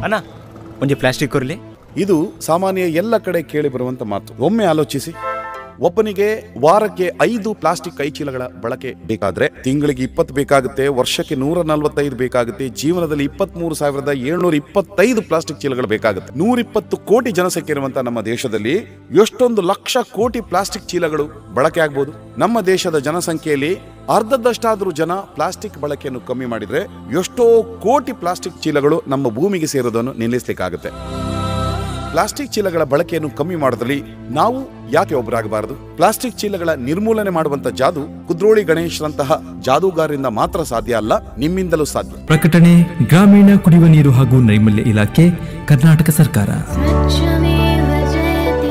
ಅಣ್ಣ ಒಂಜಿ ಪ್ಲಾಸ್ಟಿಕ್ ಕೊರ್ಲಿ ಇದು ಸಾಮಾನ್ಯ ಎಲ್ಲ ಕಡೆ ಕೇಳಿ ಬರುವಂತ ಮಾತು ಒಮ್ಮೆ ಆಲೋಚಿಸಿ ಒಬ್ಬನಿಗೆ ವಾರಕ್ಕೆ ಐದು ಪ್ಲಾಸ್ಟಿಕ್ ಕೈಚೀಲಗಳ ಬಳಕೆ ಬೇಕಾದ್ರೆ ತಿಂಗಳಿಗೆ ಇಪ್ಪತ್ತು ಬೇಕಾಗುತ್ತೆ ವರ್ಷಕ್ಕೆ ನೂರ ನಲವತ್ತೈದು ಬೇಕಾಗುತ್ತೆ ಜೀವನದಲ್ಲಿ ಇಪ್ಪತ್ತ್ ಮೂರು ಸಾವಿರದ ಏಳ್ನೂರ ಇಪ್ಪತ್ತೈದು ಪ್ಲಾಸ್ಟಿಕ್ ಚೀಲಗಳು ಬೇಕಾಗುತ್ತೆ ನೂರಿಪ್ಪತ್ತು ಕೋಟಿ ಜನಸಂಖ್ಯೆ ಇರುವಂತಹ ನಮ್ಮ ದೇಶದಲ್ಲಿ ಎಷ್ಟೊಂದು ಲಕ್ಷ ಕೋಟಿ ಪ್ಲಾಸ್ಟಿಕ್ ಚೀಲಗಳು ಬಳಕೆ ಆಗ್ಬೋದು ನಮ್ಮ ದೇಶದ ಜನಸಂಖ್ಯೆಯಲ್ಲಿ ಅರ್ಧದಷ್ಟಾದ್ರೂ ಜನ ಪ್ಲಾಸ್ಟಿಕ್ ಬಳಕೆಯನ್ನು ಕಮ್ಮಿ ಮಾಡಿದ್ರೆ ಎಷ್ಟೋ ಕೋಟಿ ಪ್ಲಾಸ್ಟಿಕ್ ಚೀಲಗಳು ನಮ್ಮ ಭೂಮಿಗೆ ಸೇರೋದನ್ನು ನಿಲ್ಲಿಸಲಿಕ್ಕಾಗುತ್ತೆ ಪ್ಲಾಸ್ಟಿಕ್ ಚೀಲಗಳ ಬಳಕೆಯನ್ನು ಕಮ್ಮಿ ಮಾಡೋದ್ರಲ್ಲಿ ನಾವು ಯಾಕೆ ಒಬ್ಬರಾಗಬಾರದು ಪ್ಲಾಸ್ಟಿಕ್ ಚೀಲಗಳ ನಿರ್ಮೂಲನೆ ಮಾಡುವಂತ ಜಾದು ಕುದ್ರೋಳಿ ಗಣೇಶ್ರಂತಹ ಜಾದೂಗಾರರಿಂದ ಮಾತ್ರ ಸಾಧ್ಯ ಅಲ್ಲ ನಿಮ್ಮಿಂದಲೂ ಸಾಧ್ಯ ಪ್ರಕಟಣೆ ಗ್ರಾಮೀಣ ಕುಡಿಯುವ ನೀರು ಹಾಗೂ ನೈರ್ಮಲ್ಯ ಇಲಾಖೆ ಕರ್ನಾಟಕ ಸರ್ಕಾರ स्वच्छमेव जयते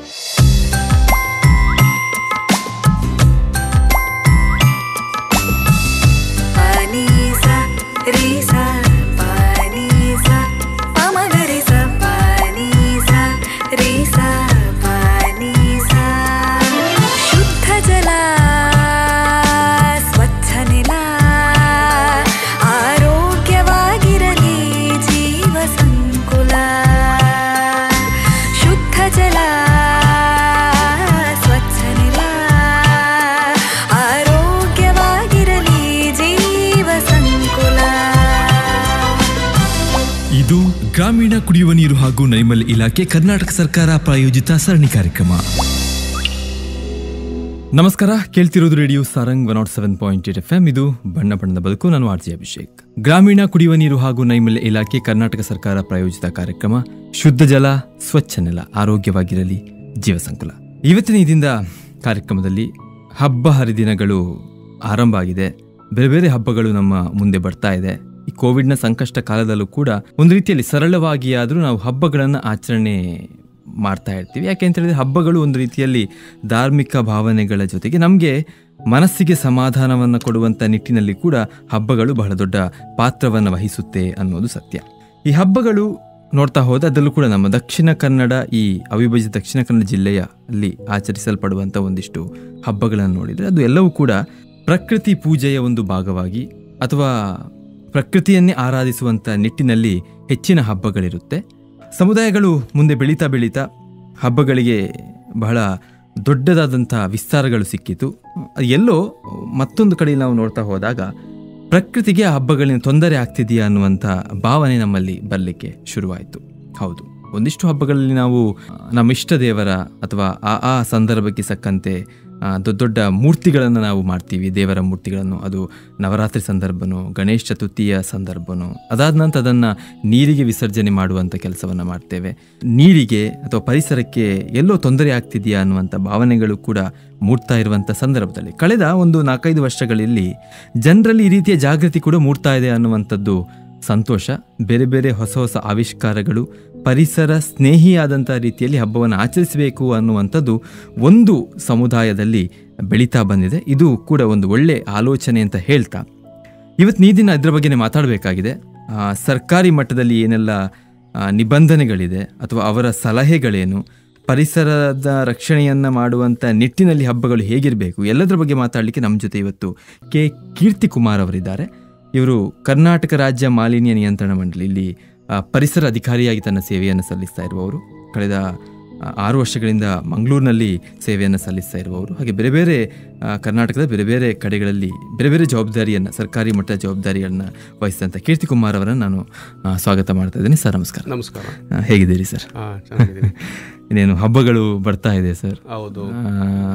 पानीसा रीसा पानीसा पमगरिसा पानीसा रीसा पानीसा शुद्ध जला ಸ್ವಚ್ಛ ನೆಲ ಆರೋಗ್ಯವಾಗಿರಲಿ ಜೀವ ಸಂಕುಲ ಶುದ್ಧ ಜಲ ಸ್ವಚ್ಛ ನೆಲ ಆರೋಗ್ಯವಾಗಿರಲಿ ಜೀವ ಸಂಕುಲ ಇದು ಗ್ರಾಮೀಣ ಕುಡಿಯುವ ನೀರು ಹಾಗೂ ನೈರ್ಮಲ್ಯ ಇಲಾಖೆ ಕರ್ನಾಟಕ ಸರ್ಕಾರ ಪ್ರಾಯೋಜಿತ ಸರಣಿ ಕಾರ್ಯಕ್ರಮ ನಮಸ್ಕಾರ ಕೇಳ್ತಿರೋದು radio Sarang one nought seven point eight F M ಇದು ಬಣ್ಣ ಬಣ್ಣದ ಬದುಕು ನಾನು ಆರ್ ಜಿ ಅಭಿಷೇಕ್ ಗ್ರಾಮೀಣ ಕುಡಿಯುವ ನೀರು ಹಾಗೂ ನೈರ್ಮಲ್ಯ ಇಲಾಖೆ ಕರ್ನಾಟಕ ಸರ್ಕಾರ ಪ್ರಾಯೋಜಿತ ಕಾರ್ಯಕ್ರಮ ಶುದ್ಧ ಜಲ ಸ್ವಚ್ಛ ನೆಲ ಆರೋಗ್ಯವಾಗಿರಲಿ ಜೀವ ಸಂಕುಲ ಇವತ್ತಿನ ಇದರಿಂದ ಕಾರ್ಯಕ್ರಮದಲ್ಲಿ ಹಬ್ಬ ಹರಿದಿನಗಳು ಆರಂಭ ಆಗಿದೆ ಬೇರೆ ಬೇರೆ ಹಬ್ಬಗಳು ನಮ್ಮ ಮುಂದೆ ಬರ್ತಾ ಇದೆ ಈ ಕೋವಿಡ್ನ ಸಂಕಷ್ಟ ಕಾಲದಲ್ಲೂ ಕೂಡ ಒಂದು ರೀತಿಯಲ್ಲಿ ಸರಳವಾಗಿ ಆದರೂ ನಾವು ಹಬ್ಬಗಳನ್ನು ಆಚರಣೆ ಮಾಡ್ತಾ ಇರ್ತೀವಿ ಯಾಕೆ ಅಂತ ಹೇಳಿದ್ರೆ ಹಬ್ಬಗಳು ಒಂದು ರೀತಿಯಲ್ಲಿ ಧಾರ್ಮಿಕ ಭಾವನೆಗಳ ಜೊತೆಗೆ ನಮಗೆ ಮನಸ್ಸಿಗೆ ಸಮಾಧಾನವನ್ನು ಕೊಡುವಂಥ ನಿಟ್ಟಿನಲ್ಲಿ ಕೂಡ ಹಬ್ಬಗಳು ಬಹಳ ದೊಡ್ಡ ಪಾತ್ರವನ್ನು ವಹಿಸುತ್ತೆ ಅನ್ನೋದು ಸತ್ಯ ಈ ಹಬ್ಬಗಳು ನೋಡ್ತಾ ಹೋದ ಅದರಲ್ಲೂ ಕೂಡ ನಮ್ಮ ದಕ್ಷಿಣ ಕನ್ನಡ ಈ ಅವಿಭಜಿತ ದಕ್ಷಿಣ ಕನ್ನಡ ಜಿಲ್ಲೆಯ ಅಲ್ಲಿ ಆಚರಿಸಲ್ಪಡುವಂಥ ಒಂದಿಷ್ಟು ಹಬ್ಬಗಳನ್ನು ನೋಡಿದರೆ ಅದು ಎಲ್ಲವೂ ಕೂಡ ಪ್ರಕೃತಿ ಪೂಜೆಯ ಒಂದು ಭಾಗವಾಗಿ ಅಥವಾ ಪ್ರಕೃತಿಯನ್ನೇ ಆರಾಧಿಸುವಂಥ ನಿಟ್ಟಿನಲ್ಲಿ ಹೆಚ್ಚಿನ ಹಬ್ಬಗಳಿರುತ್ತೆ ಸಮುದಾಯಗಳು ಮುಂದೆ ಬೆಳೀತಾ ಬೆಳೀತಾ ಹಬ್ಬಗಳಿಗೆ ಬಹಳ ದೊಡ್ಡದಾದಂಥ ವಿಸ್ತಾರಗಳು ಸಿಕ್ಕಿತು ಅದು ಎಲ್ಲೋ ಮತ್ತೊಂದು ಕಡೆ ನಾವು ನೋಡ್ತಾ ಹೋದಾಗ ಪ್ರಕೃತಿಗೆ ಆ ಹಬ್ಬಗಳಿಂದ ತೊಂದರೆ ಆಗ್ತಿದೆಯಾ ಅನ್ನುವಂಥ ಭಾವನೆ ನಮ್ಮಲ್ಲಿ ಬರಲಿಕ್ಕೆ ಶುರುವಾಯಿತು ಹೌದು ಒಂದಿಷ್ಟು ಹಬ್ಬಗಳಲ್ಲಿ ನಾವು ಆ, ನಮ್ಮ ಇಷ್ಟ ದೇವರ ಅಥವಾ ಆ ಆ ಸಂದರ್ಭಕ್ಕೆ ಸಕ್ಕಂತೆ ಆ, ದೊಡ್ಡ ದೊಡ್ಡ ಮೂರ್ತಿಗಳನ್ನು ನಾವು ಮಾಡ್ತೀವಿ ದೇವರ ಮೂರ್ತಿಗಳನ್ನು ಅದು ನವರಾತ್ರಿ ಸಂದರ್ಭನೋ ಗಣೇಶ ಚತುರ್ಥಿಯ ಸಂದರ್ಭನೋ ಅದಾದ ನಂತರ ಅದನ್ನು ನೀರಿಗೆ ವಿಸರ್ಜನೆ ಮಾಡುವಂಥ ಕೆಲಸವನ್ನು ಮಾಡ್ತೇವೆ ನೀರಿಗೆ ಅಥವಾ ಪರಿಸರಕ್ಕೆ ಎಲ್ಲೋ ತೊಂದರೆ ಆಗ್ತಿದೆಯಾ ಅನ್ನುವಂಥ ಭಾವನೆಗಳು ಕೂಡ ಮೂಡ್ತಾ ಇರುವಂಥ ಸಂದರ್ಭದಲ್ಲಿ ಕಳೆದ ಒಂದು ನಾಲ್ಕೈದು ವರ್ಷಗಳಲ್ಲಿ ಜನರಲ್ಲಿ ಈ ರೀತಿಯ ಜಾಗೃತಿ ಕೂಡ ಮೂಡ್ತಾ ಇದೆ ಅನ್ನುವಂಥದ್ದು ಸಂತೋಷ ಬೇರೆ ಬೇರೆ ಹೊಸ ಹೊಸ ಆವಿಷ್ಕಾರಗಳು ಪರಿಸರ ಸ್ನೇಹಿಯಾದಂಥ ರೀತಿಯಲ್ಲಿ ಹಬ್ಬವನ್ನು ಆಚರಿಸಬೇಕು ಅನ್ನುವಂಥದ್ದು ಒಂದು ಸಮುದಾಯದಲ್ಲಿ ಬೆಳೀತಾ ಬಂದಿದೆ ಇದು ಕೂಡ ಒಂದು ಒಳ್ಳೆ ಆಲೋಚನೆ ಅಂತ ಹೇಳ್ತಾ ಇವತ್ತು ಈ ದಿನ ಇದರ ಬಗ್ಗೆನೇ ಮಾತಾಡಬೇಕಾಗಿದೆ ಆ, ಸರ್ಕಾರಿ ಮಟ್ಟದಲ್ಲಿ ಏನೆಲ್ಲ ಆ, ನಿಬಂಧನೆಗಳಿದೆ ಅಥವಾ ಅವರ ಸಲಹೆಗಳೇನು ಪರಿಸರದ ರಕ್ಷಣೆಯನ್ನು ಮಾಡುವಂಥ ನಿಟ್ಟಿನಲ್ಲಿ ಹಬ್ಬಗಳು ಹೇಗಿರಬೇಕು ಎಲ್ಲದರ ಬಗ್ಗೆ ಮಾತಾಡಲಿಕ್ಕೆ ನಮ್ಮ ಜೊತೆ ಇವತ್ತು ಕೆ ಕೀರ್ತಿ ಕುಮಾರ್ ಅವರಿದ್ದಾರೆ ಇವರು ಕರ್ನಾಟಕ ರಾಜ್ಯ ಮಾಲಿನ್ಯ ನಿಯಂತ್ರಣ ಮಂಡಳಿ ಇಲ್ಲಿ ಆ, ಪರಿಸರ ಅಧಿಕಾರಿಯಾಗಿ ತನ್ನ ಸೇವೆಯನ್ನು ಸಲ್ಲಿಸ್ತಾ ಇರುವವರು ಕಳೆದ ಆ, ಆರು ವರ್ಷಗಳಿಂದ ಮಂಗಳೂರಿನಲ್ಲಿ ಸೇವೆಯನ್ನು ಸಲ್ಲಿಸ್ತಾ ಇರುವವರು ಹಾಗೆ ಬೇರೆ ಬೇರೆ ಆ, ಕರ್ನಾಟಕದ ಬೇರೆ ಬೇರೆ ಕಡೆಗಳಲ್ಲಿ ಬೇರೆ ಬೇರೆ ಜವಾಬ್ದಾರಿಯನ್ನು ಸರ್ಕಾರಿ ಮಟ್ಟದ ಜವಾಬ್ದಾರಿಯನ್ನು ವಹಿಸಿದಂಥ ಕೀರ್ತಿ ಕುಮಾರ್ ಅವರನ್ನು ನಾನು ಆ, ಸ್ವಾಗತ ಮಾಡ್ತಾ ಇದ್ದೀನಿ ಸರ್ ನಮಸ್ಕಾರ ನಮಸ್ಕಾರ ಆ, ಹೇಗಿದ್ದೀರಿ ಸರ್ ಹಾ ಚೆನ್ನಾಗಿದ್ದೀನಿ ಇನ್ನೇನು ಹಬ್ಬಗಳು ಬರ್ತಾ ಇದೆ ಸರ್ ಹೌದು ಆ,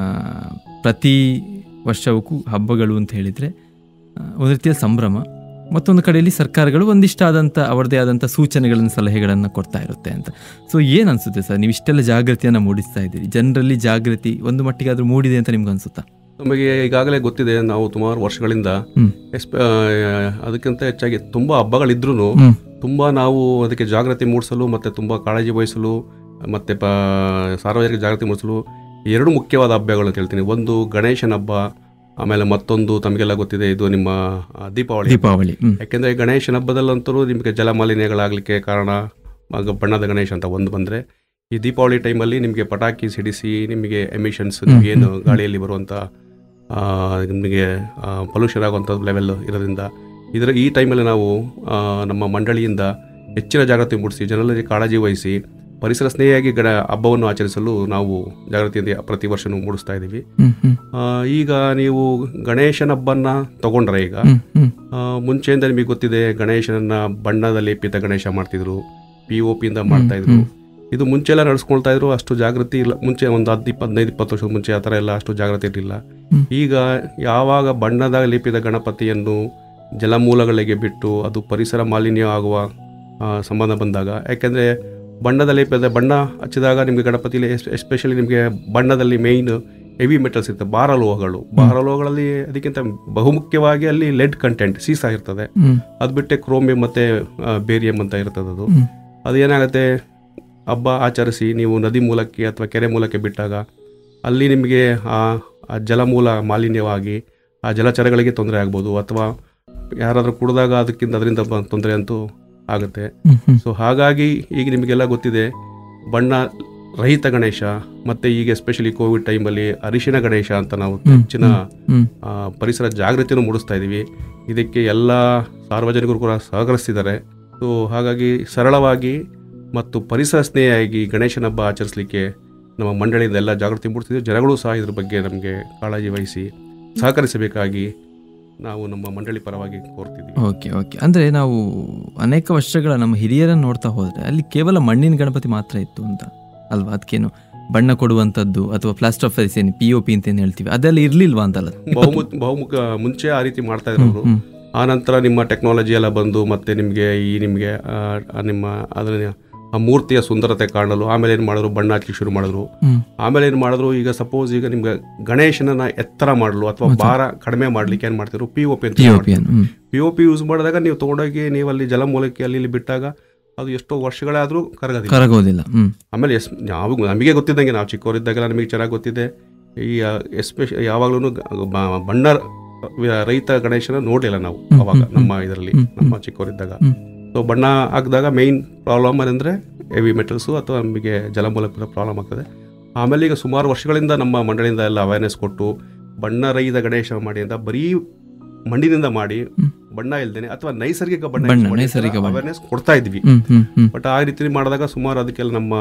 ಪ್ರತಿ ವರ್ಷವೂ ಹಬ್ಬಗಳು ಅಂತ ಹೇಳಿದರೆ ಒಂದು ರೀತಿಯ ಸಂಭ್ರಮ ಮತ್ತೊಂದು ಕಡೆಯಲ್ಲಿ ಸರ್ಕಾರಗಳು ಒಂದಿಷ್ಟಾದಂಥ ಅವರದೇ ಆದಂಥ ಸೂಚನೆಗಳನ್ನು ಸಲಹೆಗಳನ್ನು ಕೊಡ್ತಾ ಇರುತ್ತೆ ಅಂತ ಸೊ ಏನು ಅನಿಸುತ್ತೆ ಸರ್ ನೀವು ಇಷ್ಟೆಲ್ಲ ಜಾಗೃತಿಯನ್ನು ಮೂಡಿಸ್ತಾ ಇದ್ದೀರಿ ಜನರಲ್ಲಿ ಜಾಗೃತಿ ಒಂದು ಮಟ್ಟಿಗೆ ಆದರೂ ಮೂಡಿದೆ ಅಂತ ನಿಮ್ಗೆ ಅನಿಸುತ್ತಾ ನಮಗೆ ಈಗಾಗಲೇ ಗೊತ್ತಿದೆ ನಾವು ಸುಮಾರು ವರ್ಷಗಳಿಂದ ಹ್ಮ್. ಎಸ್ಪ ಅದಕ್ಕಿಂತ ಹೆಚ್ಚಾಗಿ ತುಂಬಾ ಹಬ್ಬಗಳಿದ್ರೂ ಹ್ಮ್. ತುಂಬಾ ನಾವು ಅದಕ್ಕೆ ಜಾಗೃತಿ ಮೂಡಿಸಲು ಮತ್ತೆ ತುಂಬಾ ಕಾಳಜಿ ವಹಿಸಲು ಮತ್ತೆ ಪ ಸಾರ್ವಜನಿಕ ಜಾಗೃತಿ ಮೂಡಿಸಲು ಎರಡು ಮುಖ್ಯವಾದ ಹಬ್ಬಗಳು ಅಂತ ಹೇಳ್ತೀನಿ ಒಂದು ಗಣೇಶನ ಹಬ್ಬ ಆಮೇಲೆ ಮತ್ತೊಂದು ತಮಗೆಲ್ಲ ಗೊತ್ತಿದೆ ಇದು ನಿಮ್ಮ ಆ, ದೀಪಾವಳಿ ದೀಪಾವಳಿ ಹ್ಮ್. ಯಾಕೆಂದರೆ ಗಣೇಶನ ಹಬ್ಬದಲ್ಲಂತೂ ನಿಮಗೆ ಜಲಮಾಲಿನ್ಯಗಳಾಗಲಿಕ್ಕೆ ಕಾರಣ ಆಗ ಬಣ್ಣದ ಗಣೇಶ ಅಂತ ಒಂದು ಬಂದರೆ ಈ ದೀಪಾವಳಿ ಟೈಮಲ್ಲಿ ನಿಮಗೆ ಪಟಾಕಿ ಸಿಡಿಸಿ ನಿಮಗೆ ಎಮಿಷನ್ಸ್ ಏನು ಗಾಳಿಯಲ್ಲಿ ಬರುವಂಥ ನಿಮಗೆ ಪೊಲ್ಯೂಷನ್ ಆಗುವಂಥ ಲೆವೆಲ್ ಇರೋದ್ರಿಂದ ಇದರ ಈ ಟೈಮಲ್ಲಿ ನಾವು ಆ, ನಮ್ಮ ಮಂಡಳಿಯಿಂದ ಹೆಚ್ಚಿನ ಜಾಗೃತಿ ಮೂಡಿಸಿ ಜನರಲ್ಲಿ ಕಾಳಜಿ ವಹಿಸಿ ಪರಿಸರ ಸ್ನೇಹಿಯಾಗಿ ಗಣ ಹಬ್ಬವನ್ನು ಆಚರಿಸಲು ನಾವು ಜಾಗೃತಿಯಿಂದ ಪ್ರತಿ ವರ್ಷನೂ ಮೂಡಿಸ್ತಾ ಇದ್ದೀವಿ ಹ್ಮ್ ಹ್ಮ್ ಆ, ಈಗ ನೀವು ಗಣೇಶನ ಹಬ್ಬನ ತಗೊಂಡ್ರೆ ಈಗ ಹ್ಮ್ ಹ್ಮ್ ಆ, ಮುಂಚೆಯಿಂದ ನಿಮಗೆ ಗೊತ್ತಿದೆ ಗಣೇಶನನ್ನ ಬಣ್ಣದ ಲೇಪಿತ ಗಣೇಶ ಮಾಡ್ತಿದ್ರು ಪಿ ಒ ಪಿಯಿಂದ ಮಾಡ್ತಾ ಇದ್ರು ಇದು ಮುಂಚೆ ಎಲ್ಲ ನಡೆಸ್ಕೊಳ್ತಾ ಇದ್ರು ಅಷ್ಟು ಜಾಗೃತಿ ಇಲ್ಲ ಮುಂಚೆ ಒಂದು ಹತ್ತು ಇಪ್ಪತ್ತೈದು ಇಪ್ಪತ್ತು ವರ್ಷದ ಮುಂಚೆ ಆ ಥರ ಎಲ್ಲ ಅಷ್ಟು ಜಾಗೃತಿ ಇರಲಿಲ್ಲ ಹ್ಮ್. ಈಗ ಯಾವಾಗ ಬಣ್ಣದ ಲೇಪಿತ ಗಣಪತಿಯನ್ನು ಜಲಮೂಲಗಳಿಗೆ ಬಿಟ್ಟು ಅದು ಪರಿಸರ ಮಾಲಿನ್ಯ ಆಗುವ ಆ, ಸಂಬಂಧ ಬಂದಾಗ ಯಾಕೆಂದರೆ ಬಣ್ಣದ ಲೇಪದ ಬಣ್ಣ ಹಚ್ಚಿದಾಗ ನಿಮಗೆ ಗಣಪತಿಲಿ ಎಸ್ಪೆಷಲಿ ನಿಮಗೆ ಬಣ್ಣದಲ್ಲಿ ಮೇಯ್ನ್ ಹೆವಿ ಮೆಟಲ್ಸ್ ಇರ್ತದೆ ಬಾರಲೋಹಗಳು ಬಾರಲೋಹಗಳಲ್ಲಿ ಅದಕ್ಕಿಂತ ಬಹುಮುಖ್ಯವಾಗಿ ಅಲ್ಲಿ ಲೆಡ್ ಕಂಟೆಂಟ್ ಸೀಸ ಇರ್ತದೆ ಹ್ಮ್ ಅದು ಬಿಟ್ಟೆ ಕ್ರೋಮಿಯಂ ಮತ್ತು ಬೇರಿಯಂ ಅಂತ ಇರ್ತದೆ ಅದು ಹ್ಮ್. ಅದು ಏನಾಗುತ್ತೆ ಹಬ್ಬ ಆಚರಿಸಿ ನೀವು ನದಿ ಮೂಲಕ್ಕೆ ಅಥವಾ ಕೆರೆ ಮೂಲಕ್ಕೆ ಬಿಟ್ಟಾಗ ಅಲ್ಲಿ ನಿಮಗೆ ಆ ಆ ಜಲಮೂಲ ಮಾಲಿನ್ಯವಾಗಿ ಆ ಜಲಚರಗಳಿಗೆ ತೊಂದರೆ ಆಗ್ಬೋದು ಅಥವಾ ಯಾರಾದರೂ ಕುಡಿದಾಗ ಅದಕ್ಕಿಂತ ಅದರಿಂದ ಬ- ತೊಂದರೆ ಅಂತೂ ಆಗುತ್ತೆ ಹ್ಮ್ ಹ್ಮ್ ಸೊ ಹಾಗಾಗಿ ಈಗ ನಿಮಗೆಲ್ಲ ಗೊತ್ತಿದೆ ಬಣ್ಣ ರಹಿತ ಗಣೇಶ ಮತ್ತು ಈಗ ಎಸ್ಪೆಷಲಿ ಕೋವಿಡ್ ಟೈಮಲ್ಲಿ ಅರಿಶಿನ ಗಣೇಶ ಅಂತ ನಾವು ಹ್ಮ್, ಹೆಚ್ಚಿನ ಹ್ಮ್ ಆ, ಪರಿಸರ ಜಾಗೃತಿಯನ್ನು ಮೂಡಿಸ್ತಾ ಇದ್ದೀವಿ ಇದಕ್ಕೆ ಎಲ್ಲ ಸಾರ್ವಜನಿಕರು ಕೂಡ ಸಹಕರಿಸ್ತಿದ್ದಾರೆ ಸೊ ಹಾಗಾಗಿ ಸರಳವಾಗಿ ಮತ್ತು ಪರಿಸರ ಸ್ನೇಹಿಯಾಗಿ ಗಣೇಶನ ಹಬ್ಬ ಆಚರಿಸಲಿಕ್ಕೆ ನಮ್ಮ ಮಂಡಳಿಯಿಂದ ಎಲ್ಲ ಜಾಗೃತಿ ಮೂಡಿಸ್ತಿದ್ದೀವಿ ಜನಗಳು ಸಹ ಇದ್ರ ಬಗ್ಗೆ ನಮಗೆ ಕಾಳಜಿ ವಹಿಸಿ ಸಹಕರಿಸಬೇಕಾಗಿ ನಾವು ನಮ್ಮ ಮಂಡಳಿ ಪರವಾಗಿ ಕೋರ್ತಿದ್ದೀವಿ ಓಕೆ ಓಕೆ ಅಂದರೆ ನಾವು ಅನೇಕ ವರ್ಷಗಳ ನಮ್ಮ ಹಿರಿಯರನ್ನು ನೋಡ್ತಾ ಹೋದರೆ ಅಲ್ಲಿ ಕೇವಲ ಮಣ್ಣಿನ ಗಣಪತಿ ಮಾತ್ರ ಇತ್ತು ಅಂತ ಅಲ್ವಾ ಅದಕ್ಕೇನು ಬಣ್ಣ ಕೊಡುವಂಥದ್ದು ಅಥವಾ ಪ್ಲಾಸ್ಟರ್ ಆಫ್ ಪ್ಯಾರಿಸ್ ಏನು ಪಿ ಒ ಪಿ ಅಂತ ಏನು ಹೇಳ್ತೀವಿ ಅದೆಲ್ಲ ಇರಲಿಲ್ವಾ ಅಂತಲ್ಲ ಬಹುಮುಖ ಬಹುಮುಖ ಮುಂಚೆ ಆ ರೀತಿ ಮಾಡ್ತಾ ಇರೋರು ಹ್ಮ್. ಆ ನಂತರ ನಿಮ್ಮ ಟೆಕ್ನಾಲಜಿ ಎಲ್ಲ ಬಂದು ಮತ್ತೆ ನಿಮಗೆ ಈ ನಿಮಗೆ ನಿಮ್ಮ ಅದನ್ನ ಆ ಮೂರ್ತಿಯ ಸುಂದರತೆ ಕಾಣಲು ಆಮೇಲೆ ಏನು ಮಾಡಿದ್ರು ಬಣ್ಣ ಹಚ್ಚಲಿಕ್ಕೆ ಶುರು ಮಾಡಿದ್ರು ಹ್ಮ್. ಆಮೇಲೆ ಏನು ಮಾಡಿದ್ರು ಈಗ ಸಪೋಸ್ ಈಗ ನಿಮ್ಗೆ ಗಣೇಶನನ್ನ ಎತ್ತರ ಮಾಡಲು ಅಥವಾ ಭಾರ ಕಡಿಮೆ ಮಾಡ್ಲಿಕ್ಕೆ ಏನು ಮಾಡ್ತಿದ್ರು ಪಿ ಒ ಪಿ ಅಂತ ಪಿ ಒ ಪಿ ಅನ್ನು hmm. P O P use ಮಾಡಿದಾಗ ನೀವು ತೊಗೊಂಡೋಗಿ ನೀವು ಅಲ್ಲಿ ಜಲಮೂಲಕ್ಕೆ ಅಲ್ಲಿ ಇಲ್ಲಿ ಬಿಟ್ಟಾಗ ಅದು ಎಷ್ಟೋ ವರ್ಷಗಳಾದರೂ ಕರಗೋದಿಲ್ಲ ಕರಗೋದಿಲ್ಲ ಹ್ಮ್ ಆಮೇಲೆ ಎಸ್ ನಾವು ನಮಗೆ ಗೊತ್ತಿದ್ದಂಗೆ ನಾವು ಚಿಕ್ಕವರಿದ್ದಾಗೆಲ್ಲ ನಮಗೆ ಚೆನ್ನಾಗಿ ಗೊತ್ತಿದೆ ಈ ಎಸ್ಪೆಷ ಯಾವಾಗಲೂ ಬಣ್ಣ ವ- ರೈತ ಗಣೇಶನ ನೋಡಲಿಲ್ಲ ನಾವು ಹ್ಮ್, ಅವಾಗ ಹ್ಮ್, ನಮ್ಮ ಇದರಲ್ಲಿ ಹ್ಮ್, ನಮ್ಮ ಚಿಕ್ಕವರಿದ್ದಾಗ ಹ್ಮ್. ಸೊ ಬಣ್ಣ ಹಾಕಿದಾಗ ಮೇಯ್ನ್ ಪ್ರಾಬ್ಲಮ್ ಏನಂದರೆ ಹೆವಿ ಮೆಟಲ್ಸು ಅಥವಾ ನಮಗೆ ಜಲಮೂಲಕ ಪ್ರಾಬ್ಲಮ್ ಆಗ್ತದೆ ಆಮೇಲೆ ಈಗ ಸುಮಾರು ವರ್ಷಗಳಿಂದ ನಮ್ಮ ಮಂಡಳಿಯಿಂದ ಎಲ್ಲ ಅವೇರ್ನೆಸ್ ಕೊಟ್ಟು ಬಣ್ಣ ರಹಿತ ಗಣೇಶ ಮಾಡಿ ಅಂತ ಬರೀ ಮಣ್ಣಿನಿಂದ ಮಾಡಿ ಹ್ಮ್. ಬಣ್ಣ ಇಲ್ದೇನೆ ಅಥವಾ ನೈಸರ್ಗಿಕ ಬಣ್ಣ ಬಣ್ಣ, use ಮಾಡಿ ನೈಸರ್ಗಿಕ ಬಣ್ಣ. ಅವೇರ್ನೆಸ್ ಕೊಡ್ತಾ ಇದ್ವಿ ಹ್ಮ್ ಹ್ಮ್ ಹ್ಮ್ ಬಟ್ ಆ ರೀತಿ ಮಾಡಿದಾಗ ಸುಮಾರು ಅದಕ್ಕೆಲ್ಲ ನಮ್ಮ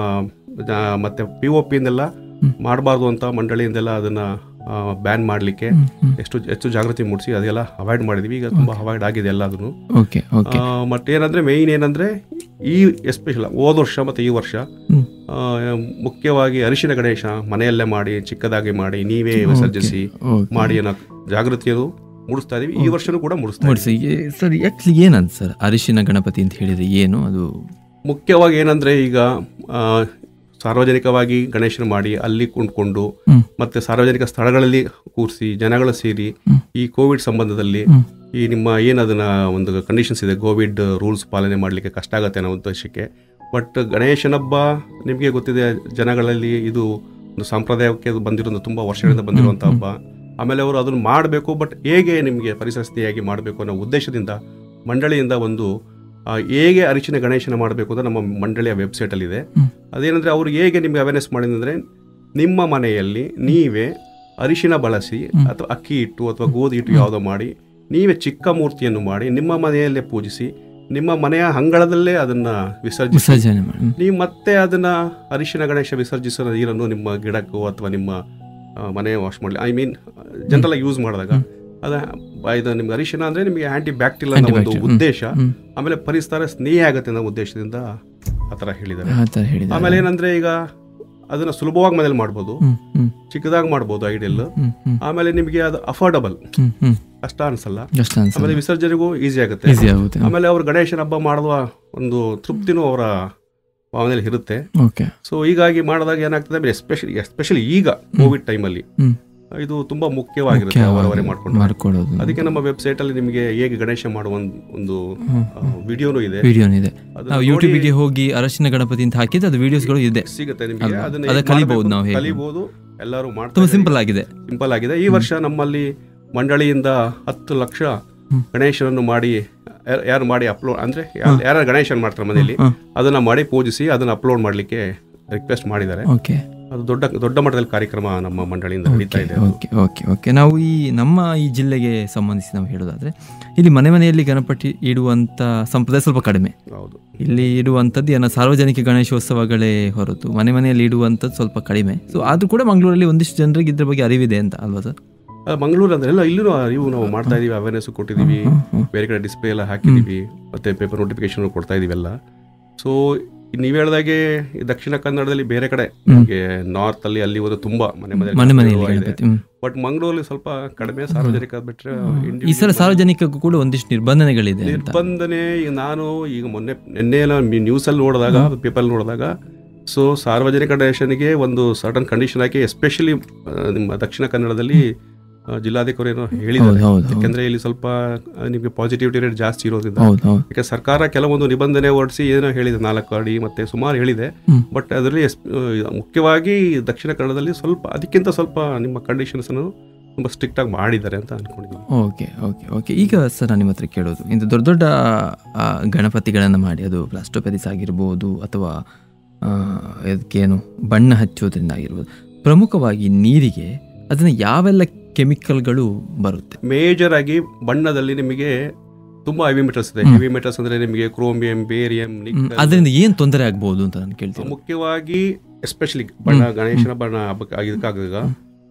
ಜ- ಮತ್ತೆ ಪಿ ಒ ಪಿಯಿಂದೆಲ್ಲ ಹ್ಮ್. ಮಾಡಬಾರ್ದು ಅಂತ ಮಂಡಳಿಯಿಂದೆಲ್ಲ ಅದನ್ನ ಬ್ಯಾನ್ ಮಾಡಲಿಕ್ಕೆ ಹ್ಮ್, ಹ್ಮ್. ಎಷ್ಟು ಹೆಚ್ಚು ಜಾಗೃತಿ ಮೂಡಿಸಿ ಅದೆಲ್ಲ ಅವಾಯ್ಡ್ ಮಾಡಿದ್ವಿ ಈಗ ತುಂಬ ಅವಾಯ್ಡ್ ಆಗಿದೆ ಎಲ್ಲ ಅದನ್ನು ಓಕೆ ಓಕೆ ಮತ್ತೆ ಏನಂದ್ರೆ ಮೇಯ್ನ್ ಏನಂದ್ರೆ ಈ ಎಸ್ಪೆಷಲ್ ಹೋದ ವರ್ಷ ಮತ್ತೆ ಈ ವರ್ಷ ಹ್ಮ್. ಆ, ಮುಖ್ಯವಾಗಿ ಅರಿಶಿನ ಗಣೇಶ ಮನೆಯಲ್ಲೇ ಮಾಡಿ ಚಿಕ್ಕದಾಗಿ ಮಾಡಿ ನೀವೇ ವಿಸರ್ಜಿಸಿ ಓಕೆ. ಮಾಡಿ ಅನ್ನೋ ಜಾಗೃತಿಯನ್ನು ಮೂಡಿಸ್ತಾ ಇದೀವಿ ಈ ವರ್ಷನೂ ಕೂಡ ಮೂಡಿಸ್ತಾ ಇದೀವಿ ಮೂಡಿಸಿ ಏ- ಸರ್ ಆ್ಯಕ್ಚುಲಿ ಏನಂತ ಸರ್ ಅರಿಶಿನ ಗಣಪತಿ ಅಂತ ಹೇಳಿದ್ರೆ ಏನು ಅದು ಮುಖ್ಯವಾಗಿ ಏನಂದ್ರೆ ಈಗ ಆ, ಸಾರ್ವಜನಿಕವಾಗಿ ಗಣೇಶನ ಮಾಡಿ ಅಲ್ಲಿ ಕುಂಡ್ಕೊಂಡು ಹ್ಮ್. ಮತ್ತೆ ಸಾರ್ವಜನಿಕ ಸ್ಥಳಗಳಲ್ಲಿ ಕೂರಿಸಿ ಜನಗಳು ಸೇರಿ ಹ್ಮ್. ಈ ಕೋವಿಡ್ ಸಂಬಂಧದಲ್ಲಿ ಹ್ಮ್. ಈ ನಿಮ್ಮ ಏನದನ್ನ ಒಂದು ಕಂಡೀಷನ್ಸ್ ಇದೆ ಕೋವಿಡ್ ರೂಲ್ಸ್ ಪಾಲನೆ ಮಾಡಲಿಕ್ಕೆ ಕಷ್ಟ ಆಗುತ್ತೆ ಅನ್ನೋ ಉದ್ದೇಶಕ್ಕೆ ಬಟ್ ಗಣೇಶನ ಹಬ್ಬ ನಿಮಗೆ ಗೊತ್ತಿದೆ ಜನಗಳಲ್ಲಿ ಇದು ಒಂದು ಸಾಂಪ್ರದಾಯಕ್ಕೆ ಬಂದಿರೋ ತುಂಬ ವರ್ಷಗಳಿಂದ ಬಂದಿರುವಂಥ ಹಬ್ಬ ಆಮೇಲೆ ಅವರು ಅದನ್ನು ಮಾಡಬೇಕು ಬಟ್ ಹೇಗೆ ನಿಮಗೆ ಪರಿಸರ ಸ್ನೇಹಿಯಾಗಿ ಮಾಡಬೇಕು ಅನ್ನೋ ಉದ್ದೇಶದಿಂದ ಮಂಡಳಿಯಿಂದ ಒಂದು ಆ, ಹೇಗೆ ಅರಿಶಿನ ಗಣೇಶನ ಮಾಡಬೇಕು ಅಂತ ನಮ್ಮ ಮಂಡಳಿಯ ವೆಬ್ಸೈಟಲ್ಲಿದೆ ಹ್ಮ್. ಅದೇನಂದರೆ ಅವರು ಹೇಗೆ ನಿಮಗೆ ಅವೇರ್ನೆಸ್ ಮಾಡಿದಂದರೆ ನಿಮ್ಮ ಮನೆಯಲ್ಲಿ ನೀವೇ ಅರಿಶಿನ ಬಳಸಿ ಹ್ಮ್. ಅಥವಾ ಅಕ್ಕಿ ಹಿಟ್ಟು ಅಥವಾ ಗೋಧಿ ಹಿಟ್ಟು ಯಾವುದೋ ಮಾಡಿ ನೀವೇ ಚಿಕ್ಕ ಮೂರ್ತಿಯನ್ನು ಮಾಡಿ ನಿಮ್ಮ ಮನೆಯಲ್ಲೇ ಪೂಜಿಸಿ ನಿಮ್ಮ ಮನೆಯ ಅಂಗಳದಲ್ಲೇ ಅದನ್ನು ವಿಸರ್ಜಿಸಿ ವಿಸರ್ಜನೆ ಮಾಡಿ ಹ್ಮ್. ನೀವು ಮತ್ತೆ ಅದನ್ನ ಅರಿಶಿನ ಗಣೇಶ ವಿಸರ್ಜಿಸೋ ನೀರನ್ನು ನಿಮ್ಮ ಗಿಡಕ್ಕೋ ಅಥವಾ ನಿಮ್ಮ ಆ, ಮನೆ ವಾಶ್ ಮಾಡಲಿ ಐ ಮೀನ್ ಜನರಲ್ ಯೂಸ್ ಮಾಡಿದಾಗ ಅದ ಇದು ನಿಮ್ಗೆ ಅರಿಶಿನ ಅಂದ್ರೆ ನಿಮಗೆ ಆಂಟಿ ಬ್ಯಾಕ್ಟೀರಿಯಲ್ ಅನ್ನೋ ಒಂದು Antibacterial, ಹ್ಮ್. ಉದ್ದೇಶ ಹ್ಮ್. ಆಮೇಲೆ ಪರಿಸರ ಸ್ನೇಹಿ ಆಗುತ್ತೆ ಅನ್ನೋ ಉದ್ದೇಶದಿಂದ ಆ ಥರ ಹೇಳಿದ್ದಾರೆ ಆ ಥರ ಹೇಳಿದ್ದಾರೆ ಆಮೇಲೆ ಏನಂದ್ರೆ ಈಗ ಅದನ್ನ ಸುಲಭವಾಗಿ ಮನೇಲಿ ಮಾಡ್ಬೋದು ಹ್ಮ್ ಹ್ಮ್ ಚಿಕ್ಕದಾಗಿ ಮಾಡ್ಬೋದು ಐಡಿಯಲ್ ಹ್ಮ್ ಹ್ಮ್ ಆಮೇಲೆ ನಿಮಗೆ ಅದು ಅಫೋರ್ಡಬಲ್ ಹ್ಮ್ ಹ್ಮ್ ಕಷ್ಟ ಅನ್ಸಲ್ಲ ಅಷ್ಟು ಆಮೇಲೆ ಅನ್ಸಲ್ಲ ವಿಸರ್ಜನೆಗೂ ಈಸಿ ಆಗುತ್ತೆ ಈಸಿ ಆಗುತ್ತೆ ಆಮೇಲೆ ಅವ್ರು ಗಣೇಶನ ಹಬ್ಬ ಮಾಡುವ ಒಂದು ತೃಪ್ತಿನೂ ಅವರ ಭಾವನೆಯಲ್ಲಿ ಇರುತ್ತೆ ಓಕೆ ಸೊ ಹೀಗಾಗಿ ಮಾಡಿದಾಗ ಏನಾಗ್ತದೆ ಎಸ್ಪೆಷಲಿ ಎಸ್ಪೆಷಲಿ ಈಗ ಕೋವಿಡ್ ಟೈಮಲ್ಲಿ ಹ್ಮ್ ಇದು ತುಂಬಾ ಮುಖ್ಯವಾಗಿರುತ್ತೆ ಅವರವರೇ ಮಾಡ್ಕೊಂಡು ಮಾಡ್ಕೊಳ್ಳೋದು ಅದಕ್ಕೆ ನಮ್ಮ ವೆಬ್ಸೈಟ್ ಅಲ್ಲಿ ನಿಮಗೆ ಹೇಗೆ ಗಣೇಶ ಮಾಡುವ ಒಂದು- ಒಂದು ವಿಡಿಯೋನು ಇದೆ ವಿಡಿಯೋನಿದೆ ಅದನ್ನ ನಾವು ನೋಡಿ ಯೂಟ್ಯೂಬಿಗೆ ಹೋಗಿ ಅರಶಿನ ಗಣಪತಿ ಅಂತ ಹಾಕಿದ್ರೆ ಅದು ವಿಡಿಯೋಸ್ಗಳು ಇದೆ ಸಿಗುತ್ತೆ ನಿಮಗೆ ಅಲ್ವಾ? ಅದನ್ನ ಅದ ಹೇಗೆ ಕಲಿಬಹುದು ಮಾಡ್ಬೇಕು ನಾವು ಹೇಗೆ. ಕಲಿಬಹುದು ಎಲ್ಲರೂ ತುಂಬಾ ಮಾಡ್ತಾರೆ ಸಿಂಪಲ್ ಆಗಿದೆ ಸಿಂಪಲ್ ಆಗಿದೆ ಈ ವರ್ಷ ನಮ್ಮಲ್ಲಿ ಮಂಡಳಿಯಿಂದ ಹತ್ತು ಲಕ್ಷ ಹ್ಮ್. ಗಣೇಶನನ್ನು ಮಾಡಿ ಯಾರ್- ಯಾರು ಮಾಡಿ ಅಪ್ಲೋಡ್ ಅಂದ್ರೆ ಯಾರು ಗಣೇಶನ್ ಮಾಡ್ತಾರೆ ಮನೆಯಲ್ಲಿ ಹ್ಮ್. ಅದನ್ನ ಮಾಡಿ ಪೂಜಿಸಿ ಅದನ್ನ ಅಪ್ಲೋಡ್ ಮಾಡ್ಲಿಕ್ಕೆ ರಿಕ್ವೆಸ್ಟ್ ಮಾಡಿದ್ದಾರೆ ಓಕೆ ಅದು ದೊಡ್ಡ ದೊಡ್ಡ ಮಟ್ಟದಲ್ಲಿ ಕಾರ್ಯಕ್ರಮ ನಮ್ಮ ಮಂಡಳಿಯಿಂದ ನಡೀತಾ ಇದೆ ಅದು. ಓಕೆ ಓಕೆ ಓಕೆ ನಾವು ಈ ನಮ್ಮ ಈ ಜಿಲ್ಲೆಗೆ ಸಂಬಂಧಿಸಿ ನಾವು ಹೇಳೋದಾದ್ರೆ ಇಲ್ಲಿ ಮನೆ ಮನೆಯಲ್ಲಿ ಗಣಪತಿ ಇಡುವಂಥ ಸಂಪ್ರದಾಯ ಸ್ವಲ್ಪ ಕಡಿಮೆ ಹೌದು ಇಲ್ಲಿ ಇಡುವಂಥದ್ದು ಏನೋ ಸಾರ್ವಜನಿಕ ಗಣೇಶೋತ್ಸವಗಳೇ ಹೊರತು ಮನೆ ಮನೆಯಲ್ಲಿ ಇಡುವಂಥದ್ದು ಸ್ವಲ್ಪ ಕಡಿಮೆ ಸೊ ಆದರೂ ಕೂಡ ಮಂಗಳೂರಲ್ಲಿ ಒಂದಿಷ್ಟು ಜನರಿಗೆ ಇದ್ರ ಬಗ್ಗೆ ಅರಿವಿದೆ ಅಂತ ಅಲ್ವಾ ಸರ್ ಅದು ಮಂಗಳೂರು ಅಂದ್ರೆ ಎಲ್ಲ ಇಲ್ಲೂ ಇವು ನಾವು ಮಾಡ್ತಾ ಇದೀವಿ ಅವೇರ್ನೆಸ್ ಕೊಟ್ಟಿದ್ದೀವಿ ಬೇರೆ ಕಡೆ ಡಿಸ್ಪ್ಲೇ ಎಲ್ಲ ಹಾಕಿದ್ದೀವಿ ಮತ್ತೆ ಪೇಪರ್ ನೋಟಿಫಿಕೇಶನ್ ಕೊಡ್ತಾ ಇದೀವಿ ಎಲ್ಲ ಸೊ ನೀವು ಹೇಳ್ದಾಗೆ ಈ ದಕ್ಷಿಣ ಕನ್ನಡದಲ್ಲಿ ಬೇರೆ ಕಡೆ ನಿಮಗೆ ನಾರ್ತ್ ಅಲ್ಲಿ ಅಲ್ಲಿ ಒಂದು ತುಂಬಾ ಮನೆ ಮನೆ ಮನೆಯಲ್ಲಿ ಗಣಪತಿ ಹ್ಮ್. ಬಟ್ ಮಂಗಳೂರಲ್ಲಿ ಸ್ವಲ್ಪ ಕಡಿಮೆ ಸಾರ್ವಜನಿಕ ಬಿಟ್ರೆ ಈ ಸಲ ಸಾರ್ವಜನಿಕಕ್ಕೂ ಕೂಡ ಒಂದಿಷ್ಟು ನಿರ್ಬಂಧನೆಗಳಿದೆ ಅಂತ ನಿರ್ಬಂಧನೆ ಈಗ ನಾನು ಈಗ ಮೊನ್ನೆ ನಿನ್ನೆ ಎಲ್ಲ ನ್ಯೂಸಲ್ಲಿ ನೋಡಿದಾಗ ಪೇಪರ್ ನೋಡಿದಾಗ ಸೊ ಸಾರ್ವಜನಿಕ ಗಣೇಶನಿಗೆ ಒಂದು ಸರ್ಟನ್ ಕಂಡೀಷನ್ ಹಾಕಿ ಎಸ್ಪೆಷಲಿ ನಿಮ್ಮ ದಕ್ಷಿಣ ಕನ್ನಡದಲ್ಲಿ ಆ, ಜಿಲ್ಲಾಧಿಕಾರಿ ಏನೋ ಹೇಳಿದ್ದಾರೆ ಹೌದು, ಹೌದು, ಹೌದು. ಯಾಕಂದ್ರೆ ಇಲ್ಲಿ ಸ್ವಲ್ಪ ಆ, ನಿಮಗೆ ಪಾಸಿಟಿವಿಟಿ ರೇಟ್ ಜಾಸ್ತಿ ಇರೋದ್ರಿಂದ ಹೌದು ಹೌದು ಯಾಕೆ ಸರ್ಕಾರ ಕೆಲವೊಂದು ನಿಬಂಧನೆ ಹೊರಡಿಸಿ ಏನೋ ಹೇಳಿದೆ ನಾಲ್ಕು ಅಡಿ ಮತ್ತೆ ಸುಮಾರು ಹೇಳಿದೆ ಹ್ಮ್. ಬಟ್ ಅದರಲ್ಲಿ ಎಸ್- ಆ, ಮುಖ್ಯವಾಗಿ ದಕ್ಷಿಣ ಕನ್ನಡದಲ್ಲಿ ಸ್ವಲ್ಪ ಅದಕ್ಕಿಂತ ಸ್ವಲ್ಪ ನಿಮ್ಮ ಕಂಡೀಷನ್ಸ್ ಅನ್ನು ತುಂಬಾ ಸ್ಟ್ರಿಕ್ಟ್ ಆಗಿ ಮಾಡಿದ್ದಾರೆ ಅಂತ ಅನ್ಕೊಂಡಿದ್ದೀನಿ ಓಕೆ ಓಕೆ ಓಕೆ ಈಗ ಸರ್ ನಾನು ನಿಮ್ಮ ಹತ್ರ ಕೇಳೋದು ಇಂದು ದೊಡ್ಡ ದೊಡ್ಡ ಆ, ಗಣಪತಿಗಳನ್ನು ಮಾಡಿ ಅದು ಪ್ಲಾಸ್ಟೋಪೆರಿಸ್ ಆಗಿರ್ಬೋದು ಅಥವಾ ಆ, ಇದಕ್ಕೇನು ಬಣ್ಣ ಹಚ್ಚೋದ್ರಿಂದ ಆಗಿರ್ಬೋದು ಪ್ರಮುಖವಾಗಿ ನೀರಿಗೆ ಅದನ್ನು ಯಾವೆಲ್ಲ ಕೆಮಿಕಲ್ಗಳು ಬರುತ್ತೆ ಮೇಜರ್ ಆಗಿ ಬಣ್ಣದಲ್ಲಿ ನಿಮಗೆ ತುಂಬಾ ಹೆವಿ ಮೆಟಲ್ಸ್ ಇದೆ ಹೆವಿ ಮೆಟಲ್ಸ್ ಅಂದ್ರೆ ನಿಮಗೆ ಕ್ರೋಮಿಯಂ ಬೇರಿಯಂ ಹ್ಮ್, ನಿಕ್ಕಲ್ ಅದರಿಂದ ಏನು ತೊಂದರೆ ಆಗ್ಬೋದು ಅಂತ ನಾನು ಕೇಳ್ತೀನಿ ಮುಖ್ಯವಾಗಿ ಎಸ್ಪೆಷಲಿ ಬಣ್ಣ ಗಣೇಶನ ಬಣ್ಣ ಹಬ್ಬಕ್ಕೆ ಆಗಿದ್ದಕ್ಕಾಗ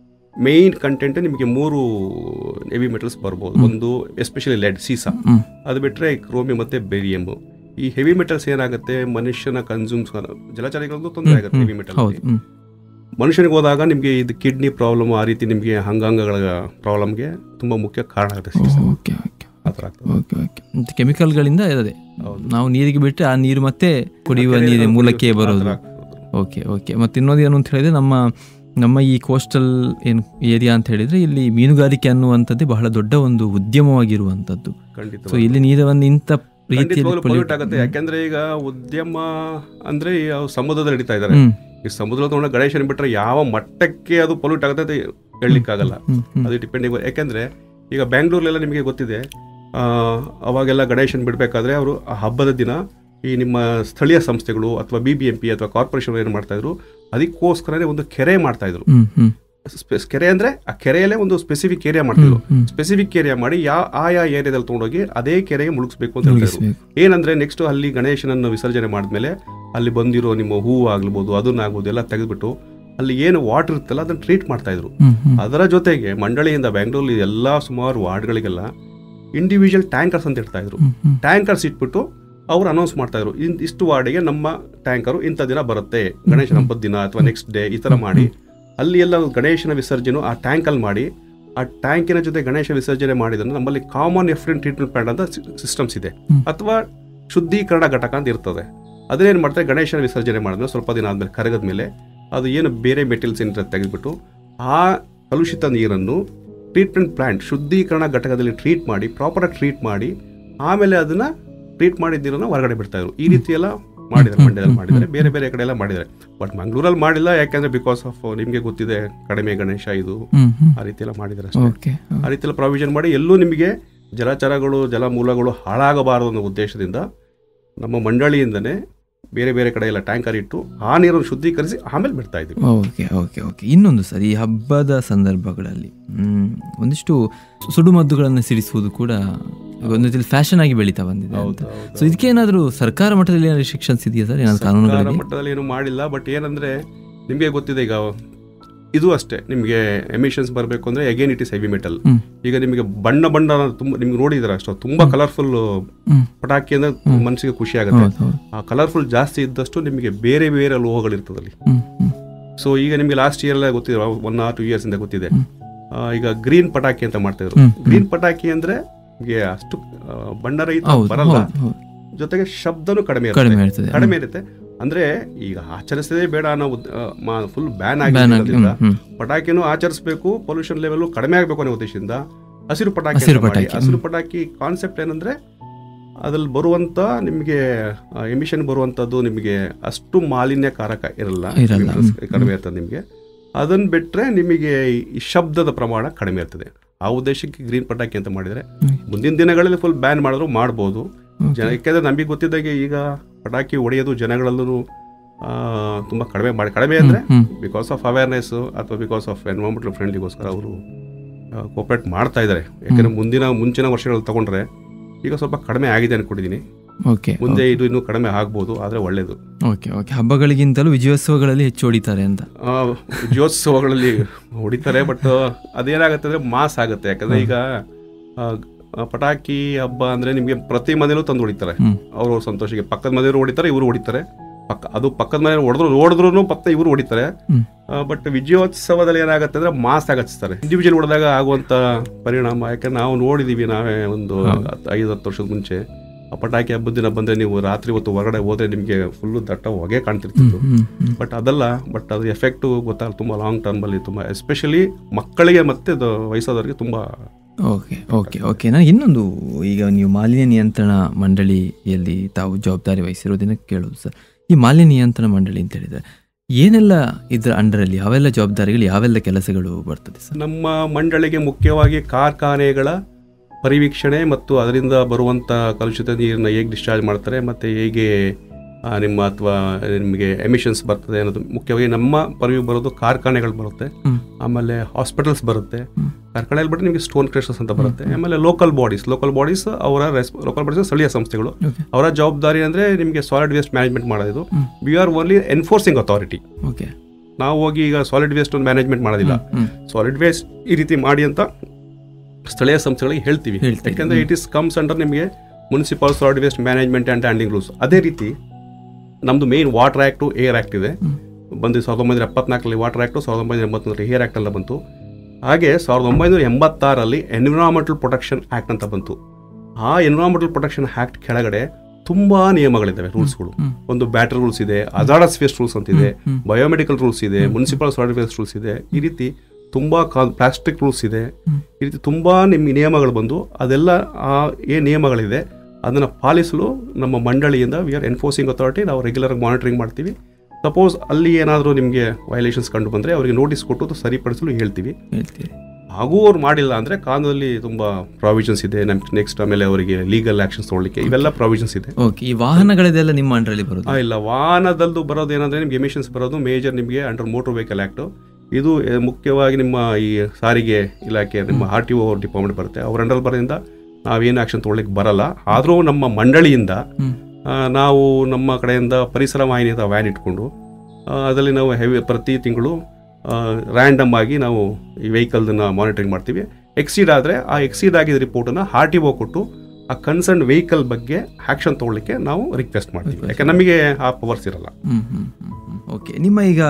ಮೇನ್ ಕಂಟೆಂಟ್ ನಿಮಗೆ ಮೂರು ಹೆವಿ ಮೆಟಲ್ಸ್ ಬರ್ಬೋದು ಒಂದು ಎಸ್ಪೆಷಲಿ ಲೆಡ್ ಸೀಸಾ ಹ್ಮ್. ಅದು ಬಿಟ್ಟರೆ ಕ್ರೋಮಿಯಂ ಮತ್ತೆ ಬೇರಿಯಂ ಈ ಹೆವಿ ಮೆಟಲ್ಸ್ ಏನಾಗುತ್ತೆ ಮನುಷ್ಯನ ಕನ್ಸ್ಯೂಮ್ಸ್ ಜಲಚರಿಗಳಿಗೂ ತೊಂದರೆ ಆಗುತ್ತೆ ಹೆವಿ ಮೆಟಲ್ ಹೌದು ಹ್ಮ್. ಮನುಷ್ಯನಿಗೆ ಹೋದಾಗ ನಿಮಗೆ ಇದು ಕಿಡ್ನಿ ಪ್ರಾಬ್ಲಮ್ ಆ ರೀತಿ ನಿಮಗೆ ಅಂಗಾಂಗಗಳ ಪ್ರಾಬ್ಲಮ್ಗೆ ತುಂಬಾ ಮುಖ್ಯ ಕಾರಣ ಆಗುತ್ತೆ ಸೀಸಾ ಓಕೆ ಓಕೆ ಆ ಥರ ಆಗ್ತದೆ ಓಕೆ ಓಕೆ ಮತ್ತೆ ಕೆಮಿಕಲ್ಗಳಿಂದ ಇರೋದೆ ಹೌದು. ನಾವು ನೀರಿಗೆ ಬಿಟ್ಟರೆ ಆ ನೀರು ಮತ್ತೆ ಕುಡಿಯುವ ಕೆರೆ ನೀರಿನ ನಾವು ಮೂಲಕ್ಕೆ ಆ ಥರ ಬರೋದು ಆಗ್ತದೆ. ಓಕೆ ಓಕೆ ಮತ್ತು ಇನ್ನೊಂದು ಏನು ಅಂತ ಹೇಳಿದ್ರೆ ನಮ್ಮ ನಮ್ಮ ಈ ಕೋಸ್ಟಲ್ ಏನು ಏರಿಯಾ ಅಂತ ಹೇಳಿದ್ರೆ ಇಲ್ಲಿ ಮೀನುಗಾರಿಕೆ ಅನ್ನುವಂಥದ್ದೇ ಬಹಳ ದೊಡ್ಡ ಒಂದು ಉದ್ಯಮವಾಗಿರುವಂಥದ್ದು ಖಂಡಿತ ಸೊ ಇಲ್ಲಿ ನೀರವನ್ನು ಇಂಥ ರೀತಿಯಲ್ಲಿ ಪೊಲ್ಯೂಟ್ pollute- ಆಗುತ್ತೆ ಯಾಕಂದ್ರೆ ಈಗ ಉದ್ಯಮ ಅಂದ್ರೆ ಈ ಯಾವ ಸಮುದ್ರದಲ್ಲಿ ನಡೀತಾ ಇದ್ದಾರೆ ಹ್ಮ್, ಈ ಸಮುದ್ರ ತಗೊಂಡ ಗಣೇಶನ ಬಿಟ್ರೆ ಯಾವ ಮಟ್ಟಕ್ಕೆ ಅದು ಪೊಲ್ಯೂಟ್ ಆಗುತ್ತೆ ಅಂತ ಹೇಳಲಿಕ್ಕಾಗಲ್ಲ ಹ್ಮ್, ಹ್ಮ್. ಅದು ಡಿಪೆಂಡ್ ಯಾಕಂದ್ರೆ ಈಗ ಬ್ಯಾಂಗ್ಳೂರ್ಲೆಲ್ಲ ನಿಮಗೆ ಗೊತ್ತಿದೆ ಆ, ಅವಾಗೆಲ್ಲ ಗಣೇಶನ್ ಬಿಡಬೇಕಾದ್ರೆ ಅವರು ಆ ಹಬ್ಬದ ದಿನ ಈ ನಿಮ್ಮ ಸ್ಥಳೀಯ ಸಂಸ್ಥೆಗಳು ಅಥವಾ ಬಿ ಬಿ ಎಂ ಪಿ ಅಥವಾ ಕಾರ್ಪೊರೇಷನ್ ಏನು ಮಾಡ್ತಾ ಇದ್ರು ಅದಕ್ಕೋಸ್ಕರನೇ ಒಂದು ಕೆರೆ ಮಾಡ್ತಾ ಇದ್ರು ಹ್ಮ್, ಹ್ಮ್, ಸ್ಪೆ- ಕೆರೆ ಅಂದ್ರೆ ಆ ಕೆರೆಯಲ್ಲೇ ಒಂದು ಸ್ಪೆಸಿಫಿಕ್ ಏರಿಯಾ ಮಾಡ್ತಿದ್ರು ಹ್ಮ್. ಸ್ಪೆಸಿಫಿಕ್ ಏರಿಯಾ ಮಾಡಿ ಯಾವ ಆಯಾ ಏರಿಯಾದಲ್ಲಿ ತಗೊಂಡೋಗಿ ಅದೇ ಕೆರೆಗೆ ಮುಳುಗಿಸ್ಬೇಕು ಅಂತ ಹೇಳ್ತಾ ಇದ್ರು ಮುಳುಗಿಸ್ಬೇಕು. ಏನಂದ್ರೆ ನೆಕ್ಸ್ಟ್ ಅಲ್ಲಿ ಗಣೇಶನನ್ನು ವಿಸರ್ಜನೆ ಮಾಡಿದ್ಮೇಲೆ ಅಲ್ಲಿ ಬಂದಿರೋ ನಿಮ್ಮ ಹೂವು ಆಗ್ಬೋದು ಅದನ್ನ ಆಗ್ಬೋದು ಎಲ್ಲ ತೆಗೆದ್ಬಿಟ್ಟು ಅಲ್ಲಿ ಏನು ವಾಟರ್ ಇರುತ್ತಲ್ಲ ಅದನ್ನ ಟ್ರೀಟ್ ಮಾಡ್ತಾ ಇದ್ರು ಹ್ಮ್, ಹ್ಮ್. ಅದರ ಜೊತೆಗೆ ಮಂಡಳಿಯಿಂದ ಬೆಂಗಳೂರಲ್ಲಿ ಎಲ್ಲಾ ಸುಮಾರು ವಾರ್ಡ್ಗಳಿಗೆಲ್ಲ ಇಂಡಿವಿಜುವಲ್ ಟ್ಯಾಂಕರ್ಸ್ ಅಂತ ಇಡ್ತಾ ಇದ್ರು ಹ್ಮ್, ಹ್ಮ್. ಟ್ಯಾಂಕರ್ಸ್ ಇಟ್ಬಿಟ್ಟು ಅವ್ರು ಅನೌನ್ಸ್ ಮಾಡ್ತಾ ಇದ್ರು ಇನ್- ಇಷ್ಟು ವಾರ್ಡಿಗೆ ನಮ್ಮ ಟ್ಯಾಂಕರು ಇಂಥ ದಿನ ಬರುತ್ತೆ ಗಣೇಶನ ಹಬ್ಬದ ದಿನ ಅಥವಾ ನೆಕ್ಸ್ಟ್ ಡೇ ಈ ಥರ ಮಾಡಿ ಅಲ್ಲಿ ಎಲ್ಲ ಗಣೇಶನ ವಿಸರ್ಜನೆ ಆ ಟ್ಯಾಂಕಲ್ಲಿ ಮಾಡಿ ಆ ಟ್ಯಾಂಕಿನ ಜೊತೆ ಗಣೇಶ ವಿಸರ್ಜನೆ ಮಾಡಿದ್ರೆ ನಮ್ಮಲ್ಲಿ ಕಾಮನ್ ಎಫ್ರೆಂಟ್ ಟ್ರೀಟ್ಮೆಂಟ್ ಪ್ಲಾಂಟ್ ಅಂತ ಸಿಸ್ಟಮ್ಸ್ ಇದೆ ಹ್ಮ್. ಅಥವಾ ಶುದ್ಧೀಕರಣ ಘಟಕ ಅಂತ ಇರ್ತದೆ ಅದೇನು ಮಾಡ್ತಾರೆ ಗಣೇಶನ ವಿಸರ್ಜನೆ ಮಾಡಿದ್ಮೇಲೆ ಸ್ವಲ್ಪ ದಿನ ಆದ್ಮೇಲೆ ಕರಗದ ಮೇಲೆ ಅದು ಏನು ಬೇರೆ ಮೆಟೀರಿಯಲ್ಸ್ ಏನಿರುತ್ತೆ ತೆಗೆದ್ಬಿಟ್ಟು ಆ ಕಲುಷಿತ ನೀರನ್ನು ಟ್ರೀಟ್ಮೆಂಟ್ ಪ್ಲಾಂಟ್ ಶುದ್ಧೀಕರಣ ಘಟಕದಲ್ಲಿ ಟ್ರೀಟ್ ಮಾಡಿ ಪ್ರಾಪರಾಗಿ ಟ್ರೀಟ್ ಮಾಡಿ ಆಮೇಲೆ ಅದನ್ನ ಟ್ರೀಟ್ ಮಾಡಿದ ನೀರನ್ನು ಹೊರಗಡೆ ಬಿಡ್ತಾ ಇದ್ರು ಈ ರೀತಿ ಎಲ್ಲ ಮಾಡಿದ್ದಾರೆ ಮಂಡ್ಯದಲ್ಲಿ ಮಾಡಿದ್ದಾರೆ ಬೇರೆ ಬೇರೆ ಕಡೆ ಎಲ್ಲ ಮಾಡಿದ್ದಾರೆ ಬಟ್ ಮಂಗಳೂರಲ್ಲಿ ಮಾಡಿಲ್ಲ ಯಾಕಂದ್ರೆ ಬಿಕಾಸ್ ಆಫ್ ನಿಮಗೆ ಗೊತ್ತಿದೆ ಕಡಿಮೆ ಗಣೇಶ ಇದು ಹ್ಮ್, ಹ್ಮ್. ಆ ರೀತಿ ಎಲ್ಲ ಮಾಡಿದ್ದಾರೆ ಅಷ್ಟೇ ಓಕೆ ಆ ರೀತಿ ಎಲ್ಲ ಪ್ರಾವಿಷನ್ ಮಾಡಿ ಎಲ್ಲೂ ನಿಮಗೆ ಜಲಚರಗಳು ಜಲಮೂಲಗಳು ಹಾಳಾಗಬಾರದು ಅನ್ನೋ ಉದ್ದೇಶದಿಂದ ನಮ್ಮ ಮಂಡಳಿಯಿಂದನೇ ಬೇರೆ ಬೇರೆ ಕಡೆ ಎಲ್ಲ ಟ್ಯಾಂಕರ್ ಇಟ್ಟು ಆ ನೀರನ್ನು ಶುದ್ಧೀಕರಿಸಿ ಆಮೇಲೆ ಬಿಡ್ತಾ ಇದ್ದೀವಿ ಓಕೆ ಓಕೆ ಓಕೆ ಇನ್ನೊಂದು ಸರ್ ಈ ಹಬ್ಬದ ಸಂದರ್ಭಗಳಲ್ಲಿ ಮ್, ಒಂದಿಷ್ಟು ಸುಡುಮದ್ದುಗಳನ್ನು ಸಿಡಿಸುವುದು ಕೂಡ ಒಂದು ರೀತಿಯಲ್ಲಿ ಫ್ಯಾಷನ್ ಆಗಿ ಬೆಳೀತಾ ಬಂದಿದೆ ಅಂತ ಸೊ ಇದಕ್ಕೆ ಏನಾದರೂ ಸರ್ಕಾರ ಮಟ್ಟದಲ್ಲಿ ಏನಾದ್ರು ರಿಸ್ಟ್ರಿಕ್ಷನ್ಸ್ ಇದೆಯಾ ಸರ್ ಏನಾದ್ರು ಸರ್ಕಾರ ಕಾನೂನುಗಳಿಗೆ ಮಟ್ಟದಲ್ಲಿ ಏನು ಮಾಡಿಲ್ಲ ಬಟ್ ಏನಂದ್ರೆ ನಿಮಗೆ ಗೊತ್ತಿದೆ ಈಗ ಇದು ಅಷ್ಟೇ ನಿಮಗೆ ಎಮಿಷನ್ಸ್ ಬರಬೇಕು ಅಂದ್ರೆ again it is heavy metal hmm. ಈಗ ನಿಮಗೆ ಬಣ್ಣ ಬಣ್ಣ ತುಂಬ ನಿಮ್ಗೆ ನೋಡಿದ್ರೆ ಅಷ್ಟು ತುಂಬಾ ಕಲರ್ಫುಲ್ ಹ್ಮ್. ಪಟಾಕಿ ಅಂದ್ರೆ ಮನಸ್ಸಿಗೆ ಖುಷಿ ಆಗುತ್ತೆ ಹೌದು ಹೌದು ಆ ಕಲರ್ಫುಲ್ ಜಾಸ್ತಿ ಇದ್ದಷ್ಟು ನಿಮಗೆ ಬೇರೆ ಬೇರೆ ಲೋಹಗಳಿರ್ತದಲ್ಲಿ ಹ್ಮ್, ಹ್ಮ್. ಸೊ ಈಗ ನಿಮಗೆ ಲಾಸ್ಟ್ ಇಯರ್ ಎಲ್ಲ ಗೊತ್ತಿದೆ ಒನ್ ಆರ್ ಟು ಇಯರ್ಸ್ ಇಂದ ಗೊತ್ತಿದೆ ಆ, ಈಗ ಗ್ರೀನ್ ಪಟಾಕಿ ಅಂತ ಮಾಡ್ತಾ ಇದ್ರು ಹ್ಮ್, ಗ್ರೀನ್ ಪಟಾಕಿ ಅಂದ್ರೆ ನಿಮಗೆ ಅಷ್ಟು ಆ, ಬಣ್ಣರಹಿತ ಹೌದು ಬರಲ್ಲ ಹೌದು ಹೌದು ಜೊತೆಗೆ ಶಬ್ದನೂ ಕಡಿಮೆ ಕಡಿಮೆ ಇರುತ್ತೆ ಇರ್ತದೆ ಕಡಿಮೆ ಇರುತ್ತೆ ಅಂದ್ರೆ ಈಗ ಆಚರಿಸದೇ ಬೇಡ ಅನ್ನೋ ಫುಲ್ ಬ್ಯಾನ್ ಬ್ಯಾನ್ ಆಗಿ ಹ್ಮ್, ಆಗಿರೋದ್ರಿಂದ ಹ್ಮ್. ಪಟಾಕಿನೂ ಆಚರಿಸಬೇಕು ಪೊಲ್ಯೂಷನ್ ಲೆವೆಲ್ ಕಡಿಮೆ ಆಗಬೇಕು ಅನ್ನೋ ಉದ್ದೇಶದಿಂದ ಹಸಿರು ಪಟಾಕಿ ಅಂತ ಹಸಿರು ಮಾಡಿ. ಪಟಾಕಿ, ಹಸಿರು ಹ್ಮ್. ಪಟಾಕಿ ಕಾನ್ಸೆಪ್ಟ್ ಏನಂದ್ರೆ ಅದ್ರಲ್ಲಿ ಬರುವಂತ ನಿಮಗೆ ಎಮಿಷನ್ ಬರುವಂತದ್ದು ನಿಮಗೆ ಅಷ್ಟು ಮಾಲಿನ್ಯಕಾರಕ ಇರಲ್ಲ ಇರಲ್ಲ. Chemicals ಹ್ಮ್. ಕಡಿಮೆ ಇರ್ತದೆ ನಿಮಗೆ ಅದನ್ನ ಬಿಟ್ರೆ ನಿಮಗೆ ಈ ಶಬ್ದದ ಪ್ರಮಾಣ ಕಡಿಮೆ ಇರ್ತದೆ ಆ ಉದ್ದೇಶಕ್ಕೆ ಗ್ರೀನ್ ಪಟಾಕಿ ಅಂತ ಮಾಡಿದ್ರೆ ಹ್ಮ್. ಮುಂದಿನ ದಿನಗಳಲ್ಲಿ ಫುಲ್ ಬ್ಯಾನ್ ಮಾಡಿದ್ರು ಮಾಡ್ಬೋದು Okay. ಜನ ಯಾಕೆಂದ್ರೆ ನಮಗೆ ಗೊತ್ತಿದ್ದಾಗೆ ಈಗ ಪಟಾಕಿ ಹೊಡೆಯೋದು ಜನಗಳಲ್ಲೂ ತುಂಬ ಕಡಿಮೆ ಮಾಡಿ ಕಡಿಮೆ ಅಂದರೆ ಹ್ಮ್. ಬಿಕಾಸ್ ಆಫ್ ಅವೇರ್ನೆಸ್ ಅಥವಾ ಬಿಕಾಸ್ ಆಫ್ ಎನ್ವೈರನ್ಮೆಂಟಲ್ ಫ್ರೆಂಡ್ಲಿಗೋಸ್ಕರ ಅವರು ಕೋಪರೇಟ್ ಮಾಡ್ತಾ ಇದ್ದಾರೆ ಯಾಕಂದರೆ ಮುಂದಿನ ಮುಂಚಿನ ವರ್ಷಗಳು ತಗೊಂಡ್ರೆ ಈಗ ಸ್ವಲ್ಪ ಕಡಿಮೆ ಆಗಿದೆ ಅನ್ಕೊಂಡಿದ್ದೀನಿ ಓಕೆ ಮುಂದೆ ಇದು ಇನ್ನೂ ಕಡಿಮೆ ಆಗ್ಬೋದು ಆದರೆ ಒಳ್ಳೆಯದು ಓಕೆ ಓಕೆ ಹಬ್ಬಗಳಿಗಿಂತಲೂ ವಿಜಯೋತ್ಸವಗಳಲ್ಲಿ ಹೆಚ್ಚು ಹೊಡಿತಾರೆ ಅಂತ ಆ, ವಿಜಯೋತ್ಸವಗಳಲ್ಲಿ ಹೊಡಿತಾರೆ ಬಟ್ ಅದೇನಾಗುತ್ತೆ ಅಂದರೆ ಮಾಸ್ ಆಗುತ್ತೆ ಯಾಕಂದರೆ ಈಗ ಆ, ಆ, ಪಟಾಕಿ ಹಬ್ಬ ಅಂದರೆ ನಿಮಗೆ ಪ್ರತಿ ಮನೇಲೂ ತಂದು ಹೊಡಿತಾರೆ ಹ್ಮ್. ಅವರು ಸಂತೋಷಕ್ಕೆ ಪಕ್ಕದ ಮನೆಯವರು ಹೊಡಿತಾರೆ ಇವರು ಹೊಡಿತಾರೆ ಪಕ್ಕ ಅದು ಪಕ್ಕದ ಮನೆ ಹೊಡೆದ್ರು ನೋಡಿದ್ರು ಪಕ್ಕ ಇವರು ಹೊಡಿತಾರೆ ಹ್ಮ್. ಬಟ್ ವಿಜಯೋತ್ಸವದಲ್ಲಿ ಏನಾಗುತ್ತೆ ಅಂದರೆ ಮಾಸ್ ಆಗಚ್ತಾರೆ ಇಂಡಿವಿಜುವಲ್ ಹೊಡೆದಾಗ ಆಗುವಂಥ ಪರಿಣಾಮ ಯಾಕಂದ್ರೆ ನಾವು ನೋಡಿದ್ದೀವಿ ನಾವೇ ಒಂದು ಹತ್ತು- ಐದು ಹತ್ತು ವರ್ಷದ ಮುಂಚೆ ಆ ಪಟಾಕಿ ಹಬ್ಬದ ದಿನ ಬಂದರೆ ನೀವು ರಾತ್ರಿ ಹೊತ್ತು ಹೊರಗಡೆ ಹೋದರೆ ನಿಮಗೆ ಫುಲ್ಲು ದಟ್ಟ ಹೊಗೆ ಕಾಣ್ತಿರ್ತಿತ್ತು ಹ್ಮ್ ಹ್ಮ್ ಬಟ್ ಅದಲ್ಲ ಬಟ್ ಅದು ಎಫೆಕ್ಟು ಗೊತ್ತಾಗಲ್ಲ ತುಂಬ ಲಾಂಗ್ ಟರ್ಮಲ್ಲಿ ತುಂಬ ಎಸ್ಪೆಷಲಿ ಮಕ್ಕಳಿಗೆ ಮತ್ತು ಅದು ವಯಸ್ಸಾದವರಿಗೆ ತುಂಬ ಓಕೆ ಓಕೆ ಓಕೆ ನನಗೆ ಇನ್ನೊಂದು ಈಗ ನೀವು ಮಾಲಿನ್ಯ ನಿಯಂತ್ರಣ ಮಂಡಳಿಯಲ್ಲಿ ತಾವು ಜವಾಬ್ದಾರಿ ವಹಿಸಿರೋದನ್ನ ಕೇಳೋದು ಸರ್ ಈ ಮಾಲಿನ್ಯ ನಿಯಂತ್ರಣ ಮಂಡಳಿ ಅಂತ ಹೇಳಿದ್ರೆ ಏನೆಲ್ಲ ಇದರ ಅಂಡರಲ್ಲಿ ಯಾವೆಲ್ಲ ಜವಾಬ್ದಾರಿಗಳು ಯಾವೆಲ್ಲ ಕೆಲಸಗಳು ಬರ್ತದೆ ಸರ್ ನಮ್ಮ ಮಂಡಳಿಗೆ ಮುಖ್ಯವಾಗಿ ಕಾರ್ಖಾನೆಗಳ ಪರಿವೀಕ್ಷಣೆ ಮತ್ತು ಅದರಿಂದ ಬರುವಂಥ ಕಲುಷಿತ ನೀರನ್ನ ಹೇಗೆ ಡಿಸ್ಚಾರ್ಜ್ ಮಾಡ್ತಾರೆ ಮತ್ತು ಹೇಗೆ ಆ, ನಿಮ್ಮ ಅಥವಾ ನಿಮಗೆ ಎಮಿಷನ್ಸ್ ಬರ್ತದೆ ಅನ್ನೋದು ಮುಖ್ಯವಾಗಿ ನಮ್ಮ ಪರಿವಿ ಬರೋದು ಕಾರ್ಖಾನೆಗಳು ಬರುತ್ತೆ ಹ್ಮ್. ಆಮೇಲೆ ಹಾಸ್ಪಿಟಲ್ಸ್ ಬರುತ್ತೆ ಹ್ಮ್. ಕಾರ್ಖಾನೆಯಲ್ಲಿ ಬಿಟ್ಟು ನಿಮಗೆ ಸ್ಟೋನ್ ಕ್ರಷರ್ಸ್ ಅಂತ ಬರುತ್ತೆ ಆಮೇಲೆ ಲೋಕಲ್ ಬಾಡೀಸ್ ಲೋಕಲ್ ಬಾಡೀಸ್ ಅವರ ರೆಸ್ ಲೋಕಲ್ ಬಾಡೀಸ್ ಸ್ಥಳೀಯ ಸಂಸ್ಥೆಗಳು ಓಕೆ ಅವರ ಜವಾಬ್ದಾರಿ ಅಂದರೆ ನಿಮಗೆ ಸಾಲಿಡ್ ವೇಸ್ಟ್ ಮ್ಯಾನೇಜ್ಮೆಂಟ್ ಮಾಡೋದು hmm. We are only enforcing authority okay ನಾವು ಹೋಗಿ ಈಗ ಸಾಲಿಡ್ ವೇಸ್ಟ್ ಒಂದು ಮ್ಯಾನೇಜ್ಮೆಂಟ್ ಮಾಡೋದಿಲ್ಲ ಹ್ಮ್ ಸಾಲಿಡ್ ವೇಸ್ಟ್ ಈ ರೀತಿ ಮಾಡಿ ಅಂತ ಸ್ಥಳೀಯ ಸಂಸ್ಥೆಗಳಿಗೆ ಹೇಳ್ತೀವಿ ಹೇಳ್ತೀವಿ. ಯಾಕೆಂದ್ರೆ ಇಟ್ ಇಸ್ ಕಮ್ಸ್ ಅಂಡರ್ ನಿಮಗೆ municipal solid waste management and handling rules ಅದೇ ರೀತಿ ನಮ್ಮದು main water act air act ಇದೆ ಹ್ಮ್. ಬಂದು ಸಾವಿರದ ಒಂಬೈನೂರ ಎಪ್ಪತ್ನಾಲ್ಕರಲ್ಲಿ ವಾಟರ್ ಆ್ಯಕ್ಟು ಸಾವಿರದ ಒಂಬೈನೂರ ಎಂಬತ್ತೊಂದರಲ್ಲಿ ಏರ್ ಆ್ಯಕ್ಟ್ ಎಲ್ಲ ಬಂತು ಹಾಗೆ ಸಾವಿರದ ಒಂಬೈನೂರ ಎಂಬತ್ತಾರಲ್ಲಿ ಎನ್ವಿರಾನ್ಮೆಂಟಲ್ ಪ್ರೊಟೆಕ್ಷನ್ ಆ್ಯಕ್ಟ್ ಅಂತ ಬಂತು ಆ ಎನ್ವಿರಾನ್ಮೆಂಟಲ್ ಪ್ರೊಟೆಕ್ಷನ್ ಆ್ಯಕ್ಟ್ ಕೆಳಗಡೆ ತುಂಬ ನಿಯಮಗಳಿದ್ದಾವೆ ರೂಲ್ಸ್ಗಳು ಹ್ಮ್. ಒಂದು ಬ್ಯಾಟರ್ ರೂಲ್ಸ್ ಇದೆ ಅಜಾಡಸ್ ವೇಸ್ಟ್ ರೂಲ್ಸ್ ಅಂತಿದೆ ಹ್ಮ್. ಬಯೋಮೆಡಿಕಲ್ ರೂಲ್ಸ್ ಇದೆ ಮುನ್ಸಿಪಲ್ ಸಾಲಿಡ್ ವೇಸ್ಟ್ ರೂಲ್ಸ್ ಇದೆ ಈ ರೀತಿ ತುಂಬ ಕಾ ಪ್ಲಾಸ್ಟಿಕ್ ರೂಲ್ಸ್ ಇದೆ ಹ್ಮ್. ಈ ರೀತಿ ತುಂಬ ನಿಮ್ಮ ನಿಯಮಗಳು ಬಂದು ಅದೆಲ್ಲ ಆ ಏನು ನಿಯಮಗಳಿದೆ ಅದನ್ನು ಪಾಲಿಸಲು ನಮ್ಮ ಮಂಡಳಿಯಿಂದ ವಿ ಆರ್ ಎನ್ಫೋರ್ಸಿಂಗ್ ಅಥಾರಿಟಿ ನಾವು ರೆಗ್ಯುಲರ್ ಮಾನಿಟರಿಂಗ್ ಮಾಡ್ತೀವಿ ಸಪೋಸ್ ಅಲ್ಲಿ ಏನಾದರೂ ನಿಮಗೆ ವೈಲೇಷನ್ಸ್ ಕಂಡು ಬಂದರೆ ಅವರಿಗೆ ನೋಟಿಸ್ ಕೊಟ್ಟು ಅದು ಸರಿಪಡಿಸಲು ಹೇಳ್ತೀವಿ ಹೇಳ್ತೀರಿ ಹಾಗೂ ಅವ್ರು ಮಾಡಿಲ್ಲ ಅಂದರೆ ಕಾನೂನಲ್ಲಿ ತುಂಬ ಪ್ರಾವಿಷನ್ಸ್ ಇದೆ ನಮ್ಗೆ ನೆಕ್ಸ್ಟ್ ಆಮೇಲೆ ಅವರಿಗೆ ಲೀಗಲ್ ಆ್ಯಕ್ಷನ್ಸ್ ತೊಗೊಳ್ಳಿಕ್ಕೆ ಇವೆಲ್ಲ ಪ್ರಾವಿಷನ್ಸ್ ಇದೆ ಓಕೆ ಈ ವಾಹನಗಳದೆಲ್ಲ ನಿಮ್ಮ ಅಂಡರಲ್ಲಿ ಬರೋದು ಆ, ಇಲ್ಲ ವಾಹನದಲ್ಲೂ ಬರೋದು ಏನಂದ್ರೆ ನಿಮ್ಗೆ ಎಮಿಷನ್ಸ್ ಬರೋದು ಮೇಜರ್ ನಿಮಗೆ ಅಂಡರ್ ಮೋಟರ್ ವೆಹಿಕಲ್ ಆ್ಯಕ್ಟು ಇದು ಎ, ಮುಖ್ಯವಾಗಿ ನಿಮ್ಮ ಈ ಸಾರಿಗೆ ಇಲಾಖೆ ನಿಮ್ಮ ಆರ್ ಟಿ ಒ ಡಿಪಾರ್ಟ್ಮೆಂಟ್ ಬರುತ್ತೆ ಅವ್ರ ಅಂಡರ್ ಬರೋದ್ರಿಂದ ನಾವೇನು ಆ್ಯಕ್ಷನ್ ತೊಗೊಳ್ಳಿಕ್ಕೆ ಬರಲ್ಲ ಆದರೂ ನಮ್ಮ ಮಂಡಳಿಯಿಂದ ಹ್ಮ್. ಆ, ನಾವು ನಮ್ಮ ಕಡೆಯಿಂದ ಪರಿಸರ ವಾಹಿನಿ ಅಂತ ವ್ಯಾನ್ ಇಟ್ಕೊಂಡು ಆ, ಅದರಲ್ಲಿ ನಾವು ಹೆವಿ ಪ್ರತಿ ತಿಂಗಳು ರ್ಯಾಂಡಮ್ ಆಗಿ ನಾವು ಈ ವೆಹಿಕಲ್ದನ್ನು ಮಾನಿಟರಿಂಗ್ ಮಾಡ್ತೀವಿ ಎಕ್ಸೀಡ್ ಆದರೆ ಆ ಎಕ್ಸೀಡ್ ಆಗಿದ್ದ ರಿಪೋರ್ಟನ್ನು ಆರ್ ಟಿ ಒ ಕೊಟ್ಟು ಆ ಕನ್ಸರ್ನ್ ವೆಹಿಕಲ್ ಬಗ್ಗೆ ಆ್ಯಕ್ಷನ್ ತೊಗೊಳ್ಳಿಕ್ಕೆ ನಾವು ರಿಕ್ವೆಸ್ಟ್ ಮಾಡ್ತೀವಿ ಯಾಕೆ ನಮಗೆ ಆ ಪವರ್ಸ್ ಇರಲ್ಲ ಹ್ಮ್ ಹ್ಮ್ ಹ್ಮ್ ಹ್ಮ್. ಓಕೆ ನಿಮ್ಮ ಈಗ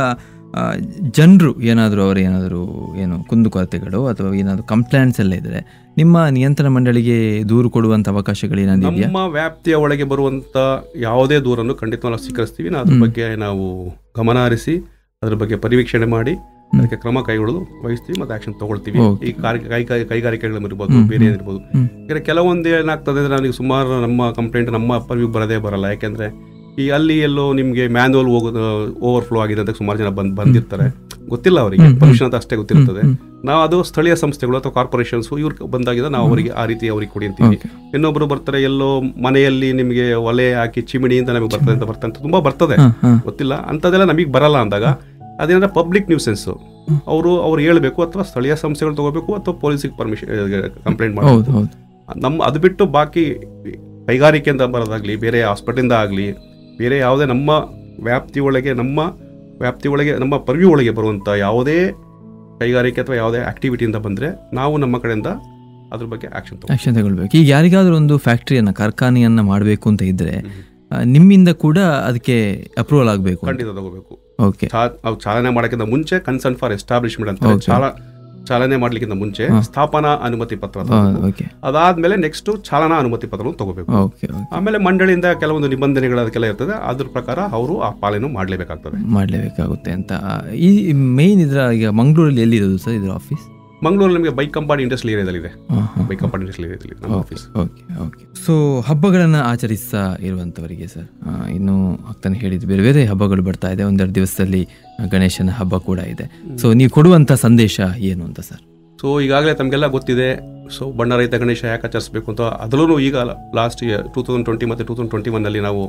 ಜನರು ಏನಾದರೂ ಅವರು ಏನಾದರೂ ಏನು ಕುಂದುಕೊರತೆಗಳು ಅಥವಾ ಏನಾದರೂ ಕಂಪ್ಲೇಂಟ್ಸ್ ಎಲ್ಲ ಇದ್ದರೆ ನಿಮ್ಮ ನಿಯಂತ್ರಣ ಮಂಡಳಿಗೆ ದೂರು ಕೊಡುವಂಥ ಅವಕಾಶಗಳು ಏನಾದ್ರು ಇದೆಯಾ ನಮ್ಮ ವ್ಯಾಪ್ತಿಯ ಒಳಗೆ ಬರುವಂತ ಯಾವುದೇ ದೂರನ್ನು ಖಂಡಿತ ನಾವು ಸ್ವೀಕರಿಸ್ತೀವಿ ನಾವು ಅದ್ರ ಬಗ್ಗೆ ನಾವು ಗಮನ ಹರಿಸಿ ಅದ್ರ ಬಗ್ಗೆ ಪರಿವೀಕ್ಷಣೆ ಮಾಡಿ ಅದಕ್ಕೆ ಕ್ರಮ ಕೈಗೊಳ್ಳಲು ವಹಿಸ್ತೀವಿ ಮತ್ತೆ ಆಕ್ಷನ್ ತಗೊಳ್ತೀವಿ Okay. ಈ ಕಾರ್- ಕೈ ಕೈ ಕೈಗಾರಿಕೆಗಳಿರ್ಬೋದು ಬೇರೆ ಏನಿರ್ಬೋದು ಹ್ಮ್. ಯಾಕಂದ್ರೆ ಕೆಲವೊಂದು ಏನಾಗ್ತದೆ ಅಂದ್ರೆ ನನಗೆ ಸುಮಾರು ನಮ್ಮ ಕಂಪ್ಲೇಂಟ್ ನಮ್ಮ ಪರಿವಿ ಬರದೇ ಬರಲ್ಲ ಯಾಕೆಂದ್ರೆ ಈ ಅಲ್ಲಿ ಎಲ್ಲೋ ನಿಮಗೆ ಮ್ಯಾನ್ಯುವಲ್ ಹೋಗೋದು ಓವರ್ಫ್ಲೋ ಆಗಿದೆ ಅಂತ ಸುಮಾರು ಜನ ಬಂದ್ ಬಂದಿರ್ತಾರೆ ಗೊತ್ತಿಲ್ಲ ಅವರಿಗೆ ಹ್ಮ್, ಹ್ಮ್. ಪರ್ಮಿಷನ್ ಅಂತ ಅಷ್ಟೇ ಗೊತ್ತಿರ್ತದೆ ಹ್ಮ್, ನಾವು ಅದು ಸ್ಥಳೀಯ ಸಂಸ್ಥೆಗಳು ಅಥವಾ ಕಾರ್ಪೊರೇಷನ್ಸ್ ಇವ್ರು ಬಂದಾಗಿದ್ದ ನಾವು ಅವರಿಗೆ ಆ ರೀತಿ ಅವ್ರಿಗೆ ಕೊಡಿ ಅಂತೀವಿ ಓಕೆ ಇನ್ನೊಬ್ರು ಬರ್ತಾರೆ ಎಲ್ಲೋ ಮನೆಯಲ್ಲಿ ನಿಮಗೆ ಒಲೆ ಹಾಕಿ ಚಿಮಿಣಿ ಅಂತ ನಮಗೆ ಬರ್ತದೆ ಅಂತ ಬರ್ತದೆ ಅಂತ ತುಂಬಾ ಬರ್ತದೆ ಹಾಂ ಹಾಂ ಗೊತ್ತಿಲ್ಲ ಅಂಥದ್ದೆಲ್ಲ ನಮಗೆ ಬರಲ್ಲ ಅಂದಾಗ ಅದೇನಂದ್ರೆ ಪಬ್ಲಿಕ್ ನ್ಯೂಸೆನ್ಸ್ ಅವರು ಅವ್ರು ಹೇಳ್ಬೇಕು ಅಥವಾ ಸ್ಥಳೀಯ ಸಂಸ್ಥೆಗಳು ತಗೋಬೇಕು ಅಥವಾ ಪೊಲೀಸಿಗೆ ಪರ್ಮಿಷನ್ ಕಂಪ್ಲೇಂಟ್ ಹೌದು ಮಾಡಬೇಕು ಹೌದು ನಮ್ಮ ಅದು ಬಿಟ್ಟು ಬಾಕಿ ಕೈಗಾರಿಕೆಯಿಂದ ಬರೋದಾಗ್ಲಿ ಬೇರೆ ಹಾಸ್ಪಿಟಲಿಂದ ಆಗಲಿ ಬೇರೆ ಯಾವುದೇ ನಮ್ಮ ವ್ಯಾಪ್ತಿ ಒಳಗೆ ನಮ್ಮ ವ್ಯಾಪ್ತಿ ಒಳಗೆ ನಮ್ಮ ಪರಿವಿ ಒಳಗೆ ಬರುವಂಥ ಯಾವುದೇ ಕೈಗಾರಿಕೆ ಅಥವಾ ಯಾವುದೇ ಆಕ್ಟಿವಿಟಿಯಿಂದ ಬಂದರೆ ನಾವು ನಮ್ಮ ಕಡೆಯಿಂದ ಅದ್ರ ಬಗ್ಗೆ ಆಕ್ಷನ್ ತಗೋ ಆಕ್ಷನ್ ತಗೊಳ್ಬೇಕು ಈಗ ಯಾರಿಗಾದ್ರೂ ಒಂದು ಫ್ಯಾಕ್ಟ್ರಿಯನ್ನು ಕಾರ್ಖಾನೆಯನ್ನು ಮಾಡಬೇಕು ಅಂತ ಇದ್ದರೆ ನಿಮ್ಮಿಂದ ಕೂಡ ಅದಕ್ಕೆ ಅಪ್ರೂವಲ್ ಆಗಬೇಕು ಖಂಡಿತ ತಗೋಬೇಕು ಓಕೆ ಚಾ- ಅವು ಚಾಲನೆ ಮಾಡೋಕ್ಕಿಂತ ಮುಂಚೆ ಕನ್ಸರ್ನ್ ಫಾರ್ ಎಸ್ಟಾಬ್ಲಿಷ್ಮೆಂಟ್ ಅಂತ Okay. ಚಾಲ ಚಾಲನೆ ಮಾಡ್ಲಿಕ್ಕಿಂತ ಮುಂಚೆ ಹಾ. ಸ್ಥಾಪನಾ ಅನುಮತಿ ಪತ್ರ ತಗೋಬೇಕು. ಓಕೆ ಅದಾದ್ಮೇಲೆ ನೆಕ್ಸ್ಟ್ ಚಾಲನಾ ಅನುಮತಿ ಪತ್ರ ತಗೋಬೇಕು ಓಕೆ ಓಕೆ ಆಮೇಲೆ ಮಂಡಳಿಯಿಂದ ಕೆಲವೊಂದು ನಿಬಂಧನೆಗಳು ಅದಕ್ಕೆಲ್ಲ ಇರ್ತದೆ ಅದ್ರ ಪ್ರಕಾರ ಅವರು ಆ ಪಾಲನೆ ಮಾಡಲೇಬೇಕಾಗ್ತದೆ ಮಾಡಲೇಬೇಕಾಗುತ್ತೆ ಅಂತ ಈ ಮೇನ್ ಇದರ ಈಗ ಮಂಗಳೂರಲ್ಲಿ ಎಲ್ಲಿರೋದು ಸರ್ ಇದರ ಆಫೀಸ್ ಮಂಗಳೂರಲ್ಲಿ ನಿಮಗೆ ಬೈಕ್ ಕಂಪಾನಿ ಇಂಡಸ್ಟ್ರಿಯಲ್ ಏರಿಯಾದಲ್ಲಿ ಇದೆ ಹಾಂ ಹಾಂ ಬೈಕ್ ಕಂಪಾನಿ ಇಂಡಸ್ಟ್ರಿಯಲ್ ಏರಿಯಾದಲ್ಲಿ ನಮ್ಮ ಆಫೀಸ್ ಓಕೆ ಓಕೆ ಸೊ ಹಬ್ಬಗಳನ್ನು ಆಚರಿಸ್ತಾ ಇರುವಂಥವರಿಗೆ ಸರ್ ಆ, ಇನ್ನು ಆಗ್ತಾನೆ ಹೇಳಿದ್ದು ಬೇರೆ ಬೇರೆ ಹಬ್ಬಗಳು ಬರ್ತಾ ಇದೆ ಒಂದೆರಡು ದಿವಸದಲ್ಲಿ ಗಣೇಶನ ಹಬ್ಬ ಕೂಡ ಇದೆ ಸೊ ನೀವು ಕೊಡುವಂಥ ಸಂದೇಶ ಏನು ಅಂತ ಸರ್ ಸೊ ಈಗಾಗಲೇ ತಮಗೆಲ್ಲ ಗೊತ್ತಿದೆ ಸೊ ಬಣ್ಣರಹಿತ ಗಣೇಶ ಯಾಕೆ ಆಚರಿಸಬೇಕು ಅಂತ ಅದರಲ್ಲೂ ಈಗ last year two thousand twenty ಮತ್ತು ಟೂ ತೌಸಂಡ್ ಟ್ವೆಂಟಿ ಒನ್ನಲ್ಲಿ ನಾವು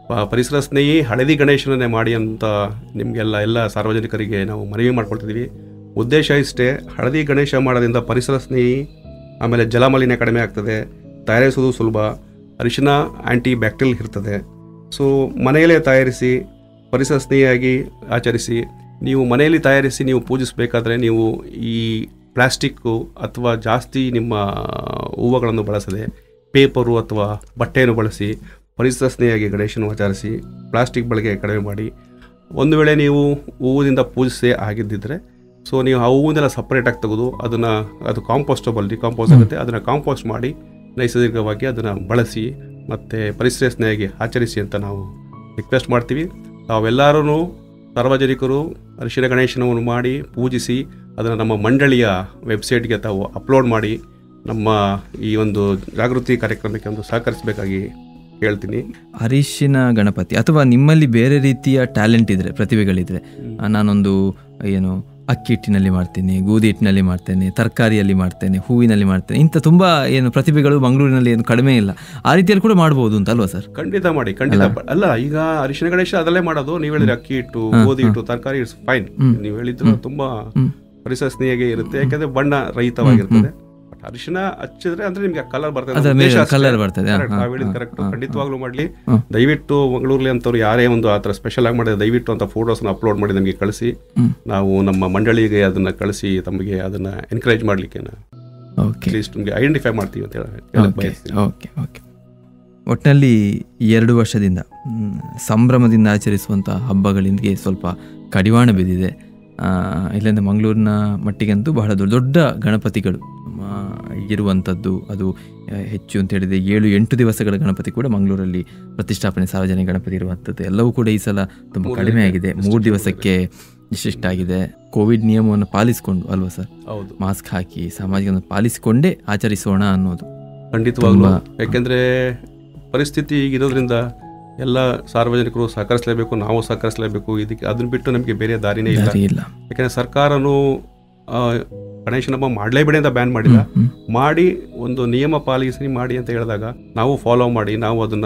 ಪ- ಪರಿಸರ ಸ್ನೇಹಿ ಹಳದಿ ಗಣೇಶನನ್ನೇ ಮಾಡಿ ಅಂತ ನಿಮಗೆಲ್ಲ ಎಲ್ಲ ಸಾರ್ವಜನಿಕರಿಗೆ ನಾವು ಮನವಿ ಮಾಡ್ಕೊಳ್ತಿದ್ದೀವಿ ಉದ್ದೇಶ ಇಷ್ಟೇ ಹಳದಿ ಗಣೇಶ ಮಾಡೋದ್ರಿಂದ ಪರಿಸರ ಸ್ನೇಹಿ ಆಮೇಲೆ ಜಲಮಾಲಿನ್ಯ ಕಡಿಮೆ ಆಗ್ತದೆ ತಯಾರಿಸೋದು ಸುಲಭ ಅರಿಶಿನ ಆ್ಯಂಟಿ ಬ್ಯಾಕ್ಟೀರಿಯಲ್ ಇರ್ತದೆ ಸೊ ಮನೆಯಲ್ಲೇ ತಯಾರಿಸಿ ಪರಿಸರ ಸ್ನೇಹಿಯಾಗಿ ಆಚರಿಸಿ ನೀವು ಮನೆಯಲ್ಲಿ ತಯಾರಿಸಿ ನೀವು ಪೂಜಿಸಬೇಕಾದ್ರೆ ನೀವು ಈ ಪ್ಲಾಸ್ಟಿಕ್ಕು ಅಥವಾ ಜಾಸ್ತಿ ನಿಮ್ಮ ಹೂವುಗಳನ್ನು ಬಳಸದೆ ಪೇಪರು ಅಥವಾ ಬಟ್ಟೆಯನ್ನು ಬಳಸಿ ಪರಿಸರ ಸ್ನೇಹಿಯಾಗಿ ಗಣೇಶನ ಆಚರಿಸಿ ಪ್ಲಾಸ್ಟಿಕ್ ಬಳಕೆ ಕಡಿಮೆ ಮಾಡಿ ಒಂದು ವೇಳೆ ನೀವು ಹೂವಿನಿಂದ ಪೂಜಿಸೇ ಆಗಿದ್ದಿದ್ರೆ ಸೊ ನೀವು ಆ ಹೂವನ್ನೆಲ್ಲ ಸಪ್ರೇಟಾಗಿ ತೆಗೆದು ಅದನ್ನು ಅದು ಕಾಂಪೋಸ್ಟಬಲ್ ಡಿಕಾಂಪೋಸ್ ಆಗುತ್ತೆ ಅದನ್ನು ಕಾಂಪೋಸ್ಟ್ ಮಾಡಿ ನೈಸರ್ಗಿಕವಾಗಿ ಅದನ್ನು ಬಳಸಿ ಮತ್ತು ಪರಿಸರ ಸ್ನೇಹಿಯಾಗಿ ಆಚರಿಸಿ ಅಂತ ನಾವು ರಿಕ್ವೆಸ್ಟ್ ಮಾಡ್ತೀವಿ ತಾವೆಲ್ಲರೂ ಸಾರ್ವಜನಿಕರು ಅರಿಶಿನ ಗಣೇಶನವನ್ನು ಮಾಡಿ ಪೂಜಿಸಿ ಅದನ್ನು ನಮ್ಮ ಮಂಡಳಿಯ ವೆಬ್ಸೈಟ್ಗೆ ತಾವು ಅಪ್ಲೋಡ್ ಮಾಡಿ ನಮ್ಮ ಈ ಒಂದು ಜಾಗೃತಿ ಕಾರ್ಯಕ್ರಮಕ್ಕೆ ಒಂದು ಸಹಕರಿಸಬೇಕಾಗಿ ಹೇಳ್ತೀನಿ ಅರಿಶಿನ ಗಣಪತಿ ಅಥವಾ ನಿಮ್ಮಲ್ಲಿ ಬೇರೆ ರೀತಿಯ ಟ್ಯಾಲೆಂಟ್ ಇದ್ರೆ ಪ್ರತಿಭೆಗಳಿದ್ರೆ ಆ, ನಾನೊಂದು ಏನು ಅಕ್ಕಿ ಹಿಟ್ಟಿನಲ್ಲಿ ಮಾಡ್ತೇನೆ ಗೋಧಿ ಹಿಟ್ಟಿನಲ್ಲಿ ಮಾಡ್ತೇನೆ ತರಕಾರಿಯಲ್ಲಿ ಮಾಡ್ತೇನೆ ಹೂವಿನಲ್ಲಿ ಮಾಡ್ತೇನೆ ಇಂಥ ತುಂಬ ಏನು ಪ್ರತಿಭೆಗಳು ಮಂಗಳೂರಿನಲ್ಲಿ ಏನು ಕಡಿಮೆ ಇಲ್ಲ ಆ ರೀತಿಯಲ್ಲಿ ಕೂಡ ಮಾಡ್ಬೋದು ಅಂತ ಅಲ್ವಾ ಸರ್ ಖಂಡಿತ ಮಾಡಿ ಖಂಡಿತ ಬ- ಅಲ್ಲ ಈಗ ಅರಿಶಿನ ಗಣೇಶ ಅದಲ್ಲೇ ಮಾಡೋದು ನೀವು ಹೇಳಿದ್ರೆ ಅಕ್ಕಿ ಹಿಟ್ಟು ಗೋಧಿ ಹಿಟ್ಟು ತರಕಾರಿ ಇಟ್ಸ್ ಫೈನ್ ನೀವು ಹೇಳಿದ್ರು ತುಂಬಾ ಪರಿಸರ ಸ್ನೇಹಿಗೆ ಇರುತ್ತೆ ಯಾಕಂದ್ರೆ ಬಣ್ಣ ರಹಿತವಾಗಿರ್ತದೆ ಬಟ್ ಅರಿಶಿನ ಹಚ್ಚಿದ್ರೆ ಅಂದ್ರೆ ನಿಮ್ಗೆ ಕಲರ್ ಬರ್ತದೆ ಅದರ ನಮ್ಮ ಮೇಲೆ ಉದ್ದೇಶ ಅಷ್ಟೇ. colour ಬರ್ತದೆ, ಹಾ, Correct, ಹಾ, ತಾವ್ ಹೇಳಿದ್ ಹಾ, correct. ಹಾ, ಖಂಡಿತವಾಗ್ಲೂ ಮಾಡ್ಲಿ ದಯವಿಟ್ಟು ಮಂಗಳೂರಲ್ಲಿ ಅಂತವ್ರು ಯಾರೇ ಒಂದು ಆ ಥರ ಸ್ಪೆಷಲ್ ಆಗಿ ಮಾಡಿದ್ರೆ ದಯವಿಟ್ಟು ಅಂತ ಫೋಟೋಸ್ನ ಅಪ್ಲೋಡ್ ಮಾಡಿ ನಮಗೆ ಕಳಿಸಿ ನಾವು ನಮ್ಮ ಮಂಡಳಿಗೆ ಅದನ್ನ ಕಳಿಸಿ ತಮಗೆ ಅದನ್ನ ಎನ್ಕರೇಜ್ ಮಾಡ್ಲಿಕ್ಕೆ ಓಕೆ ಅಟ್ಲೀಸ್ಟ್ ನಿಮಗೆ ಐಡೆಂಟಿಫೈ ಮಾಡ್ತೀವಿ ಅಂತ ಹೇಳ- ಹೇಳಕ್ ಓಕೆ ಬಯಸ್ತೀನಿ ಓಕೆ ಓಕೆ ಒಟ್ಟಿನಲ್ಲಿ ಎರಡು ವರ್ಷದಿಂದ ಮ್, ಸಂಭ್ರಮದಿಂದ ಆಚರಿಸುವಂಥ ಹಬ್ಬಗಳಿಂದ ಸ್ವಲ್ಪ ಕಡಿವಾಣ ಬಿದ್ದಿದೆ ಆ, ಇಲ್ಲಿಂದ ಮಂಗಳೂರಿನ ಮಟ್ಟಿಗಂತೂ ಬಹಳ ದೊಡ್ಡ ದೊಡ್ಡ ಗಣಪತಿಗಳು ಆ, ಇರುವಂಥದ್ದು ಅದು ಆ, ಹೆಚ್ಚು ಅಂತ ಹೇಳಿದರೆ ಏಳು ಎಂಟು ದಿವಸಗಳ ಗಣಪತಿ ಕೂಡ ಮಂಗಳೂರಲ್ಲಿ ಪ್ರತಿಷ್ಠಾಪನೆ ಸಾರ್ವಜನಿಕ ಗಣಪತಿ ಇರುವಂಥದ್ದು ಎಲ್ಲವೂ ಕೂಡ ಈ ಸಲ ತುಂಬ ಮೂರು ಕಡಿಮೆ ದಿನಕ್ಕೆ ಆಗಿದೆ restriction ಮೂರು ದಿವಸಕ್ಕೆ ಇಷ್ಟಿಷ್ಟಾಗಿದೆ ಕೋವಿಡ್ ನಿಯಮವನ್ನು ಪಾಲಿಸಿಕೊಂಡು ಅಲ್ವಾ ಸರ್ ಹೌದು ಮಾಸ್ಕ್ ಹಾಕಿ ಸಾಮಾಜಿಕ ಪಾಲಿಸಿಕೊಂಡೇ ಆಚರಿಸೋಣ ಅನ್ನೋದು ಖಂಡಿತವಾಗ್ಲೂ ತುಂಬಾ- ಯಾಕೆಂದ್ರೆ ಪರಿಸ್ಥಿತಿ ಈಗಿರೋದ್ರಿಂದ ಎಲ್ಲ ಸಾರ್ವಜನಿಕರು ಸಹಕರಿಸಲೇಬೇಕು ನಾವು ಸಹಕರಿಸಲೇಬೇಕು ಇದಕ್ಕೆ ಅದನ್ನ ಬಿಟ್ಟು ನಮಗೆ ಬೇರೆ ದಾರಿನೇ ಇಲ್ಲ ದಾರಿ ಇಲ್ಲ ಯಾಕೆಂದ್ರೆ ಸರ್ಕಾರನು ಆ, ಗಣೇಶನ ಹಬ್ಬ ಮಾಡಲೇಬೇಡಿ ಅಂತ ಬ್ಯಾನ್ ಮಾಡಿಲ್ಲ ಹ್ಮ್. ಮಾಡಿ ಒಂದು ನಿಯಮ ಪಾಲಿಸಿ ಮಾಡಿ ಅಂತ ಹೇಳಿದಾಗ ನಾವು ಫಾಲೋ ಮಾಡಿ ನಾವು ಅದನ್ನ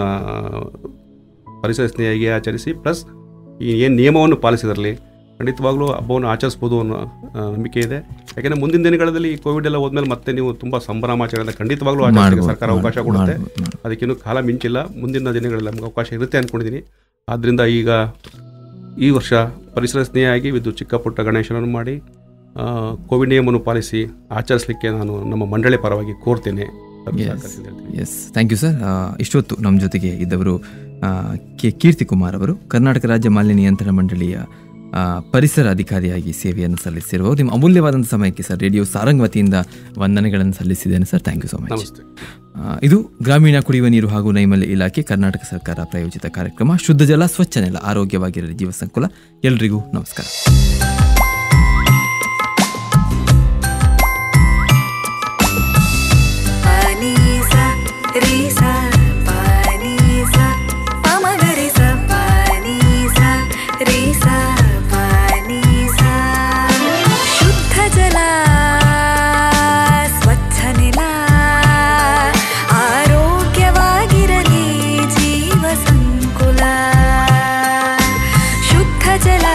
ಪರಿಸರ ಸ್ನೇಹಿಯಾಗಿ ಆಚರಿಸಿ ಪ್ಲಸ್ ಈ ಏನು ನಿಯಮವನ್ನು ಪಾಲಿಸಿದ್ರಲ್ಲಿ ಖಂಡಿತವಾಗ್ಲೂ ಹಬ್ಬವನ್ನು ಆಚರಿಸ್ಬೋದು ಅನ್ನೋ ಆ, ನಂಬಿಕೆ ಇದೆ ಯಾಕೆಂದ್ರೆ ಮುಂದಿನ ದಿನಗಳಲ್ಲಿ ಈ ಕೋವಿಡ್ ಎಲ್ಲ ಹೋದ್ಮೇಲೆ ಮತ್ತೆ ನೀವು ತುಂಬಾ ಸಂಭ್ರಮಾಚರಣೆ ಖಂಡಿತವಾಗ್ಲೂ ಆಚರಿಸಲಿಕ್ಕೆ ಮಾಡ್ಬೋದು, ಸರ್ಕಾರ ಅವಕಾಶ ಮಾಡ್ಬೋದು, ಕೊಡುತ್ತೆ ಮಾಡ್ಬೋದು. ಅದಕ್ಕಿನ್ನೂ ಕಾಲ ಮಿಂಚಿಲ್ಲ ಮುಂದಿನ ದಿನಗಳಲ್ಲಿ ನಮ್ಗೆ ಅವಕಾಶ ಇರುತ್ತೆ ಅಂದ್ಕೊಂಡಿದ್ದೀನಿ ಆದ್ದರಿಂದ ಈಗ ಈ ವರ್ಷ ಪರಿಸರ ಸ್ನೇಹಿಯಾಗಿ ಇದು ಚಿಕ್ಕ ಪುಟ್ಟ ಗಣೇಶನನ್ನು ಮಾಡಿ ಆ, ಕೋವಿಡ್ ನಿಯಮವನ್ನು ಪಾಲಿಸಿ ಆಚರಿಸಲಿಕ್ಕೆ ನಾನು ನಮ್ಮ ಮಂಡಳಿ ಪರವಾಗಿ ಕೋರ್ತೇನೆ ಅದನ್ನು Yes. ಸಹಕರಿಸಿ ಅಂತ ಹೇಳ್ತೀನಿ. ಎಸ್ ಥ್ಯಾಂಕ್ ಯು ಸರ್ ಇಷ್ಟೊತ್ತು ನಮ್ಮ ಜೊತೆಗೆ ಇದ್ದವರು ಆ, ಕೆ ಕೀರ್ತಿ ಕುಮಾರ್ ಅವರು ಕರ್ನಾಟಕ ರಾಜ್ಯ ಮಾಲಿನ್ಯ ನಿಯಂತ್ರಣ ಮಂಡಳಿಯ ಆ, ಪರಿಸರ ಅಧಿಕಾರಿಯಾಗಿ ಸೇವೆಯನ್ನು ಸಲ್ಲಿಸಿರುವರು ನಿಮ್ಮ ಅಮೂಲ್ಯವಾದಂಥ ಸಮಯಕ್ಕೆ ಸರ್ ರೇಡಿಯೋ ಸಾರಂಗ್ ವತಿಯಿಂದ ವಂದನೆಗಳನ್ನು ಸಲ್ಲಿಸಿದ್ದೇನೆ sir thank you so much ನಮಸ್ತೆ ಇದು ಗ್ರಾಮೀಣ ಕುಡಿಯುವ ನೀರು ಹಾಗೂ ನೈರ್ಮಲ್ಯ ಇಲಾಖೆ ಕರ್ನಾಟಕ ಸರ್ಕಾರ ಪ್ರಾಯೋಜಿತ ಕಾರ್ಯಕ್ರಮ ಶುದ್ಧ ಜಲ ಸ್ವಚ್ಛ ನೆಲ ಆರೋಗ್ಯವಾಗಿರಲಿ ಜೀವ ಸಂಕುಲ ಎಲ್ರಿಗೂ ನಮಸ್ಕಾರ ಪಾನೀಸ ರೀಸ ಪಾನೀಸ ಪಮಗರಿಸ ಪಾನೀಸ ರೀಸ ಪಾನೀಸ ಶುದ್ಧ ಜಲ ಸ್ವಚ್ಛ ನೆಲ ಆರೋಗ್ಯವಾಗಿರಲಿ ಜೀವ ಸಂಕುಲ ಶುದ್ಧ ಜಲ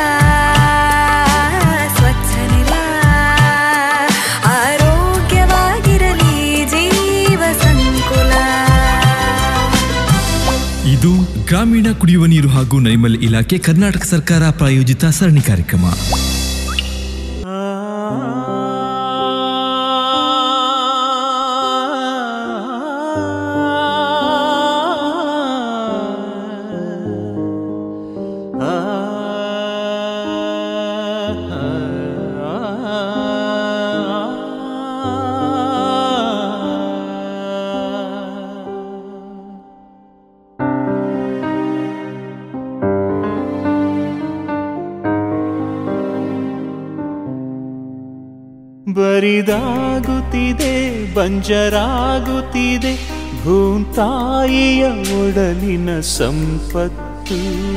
ಸ್ವಚ್ಛ ನೆಲ ಆರೋಗ್ಯವಾಗಿರಲಿ ಜೀವ ಸಂಕುಲ ಇದು ಗ್ರಾಮೀಣ ಕುಡಿಯುವ ನೀರು ಹಾಗೂ ನೈರ್ಮಲ್ಯ ಇಲಾಖೆ ಕರ್ನಾಟಕ ಸರ್ಕಾರ ಪ್ರಾಯೋಜಿತ ಸರಣಿ ಕಾರ್ಯಕ್ರಮ ಬರಿದಾಗುತ್ತಿದೆ ಬಂಜರಾಗುತ್ತಿದೆ ಭೂತಾಯಿಯ ಒಡಲಿನ ಸಂಪತ್ತು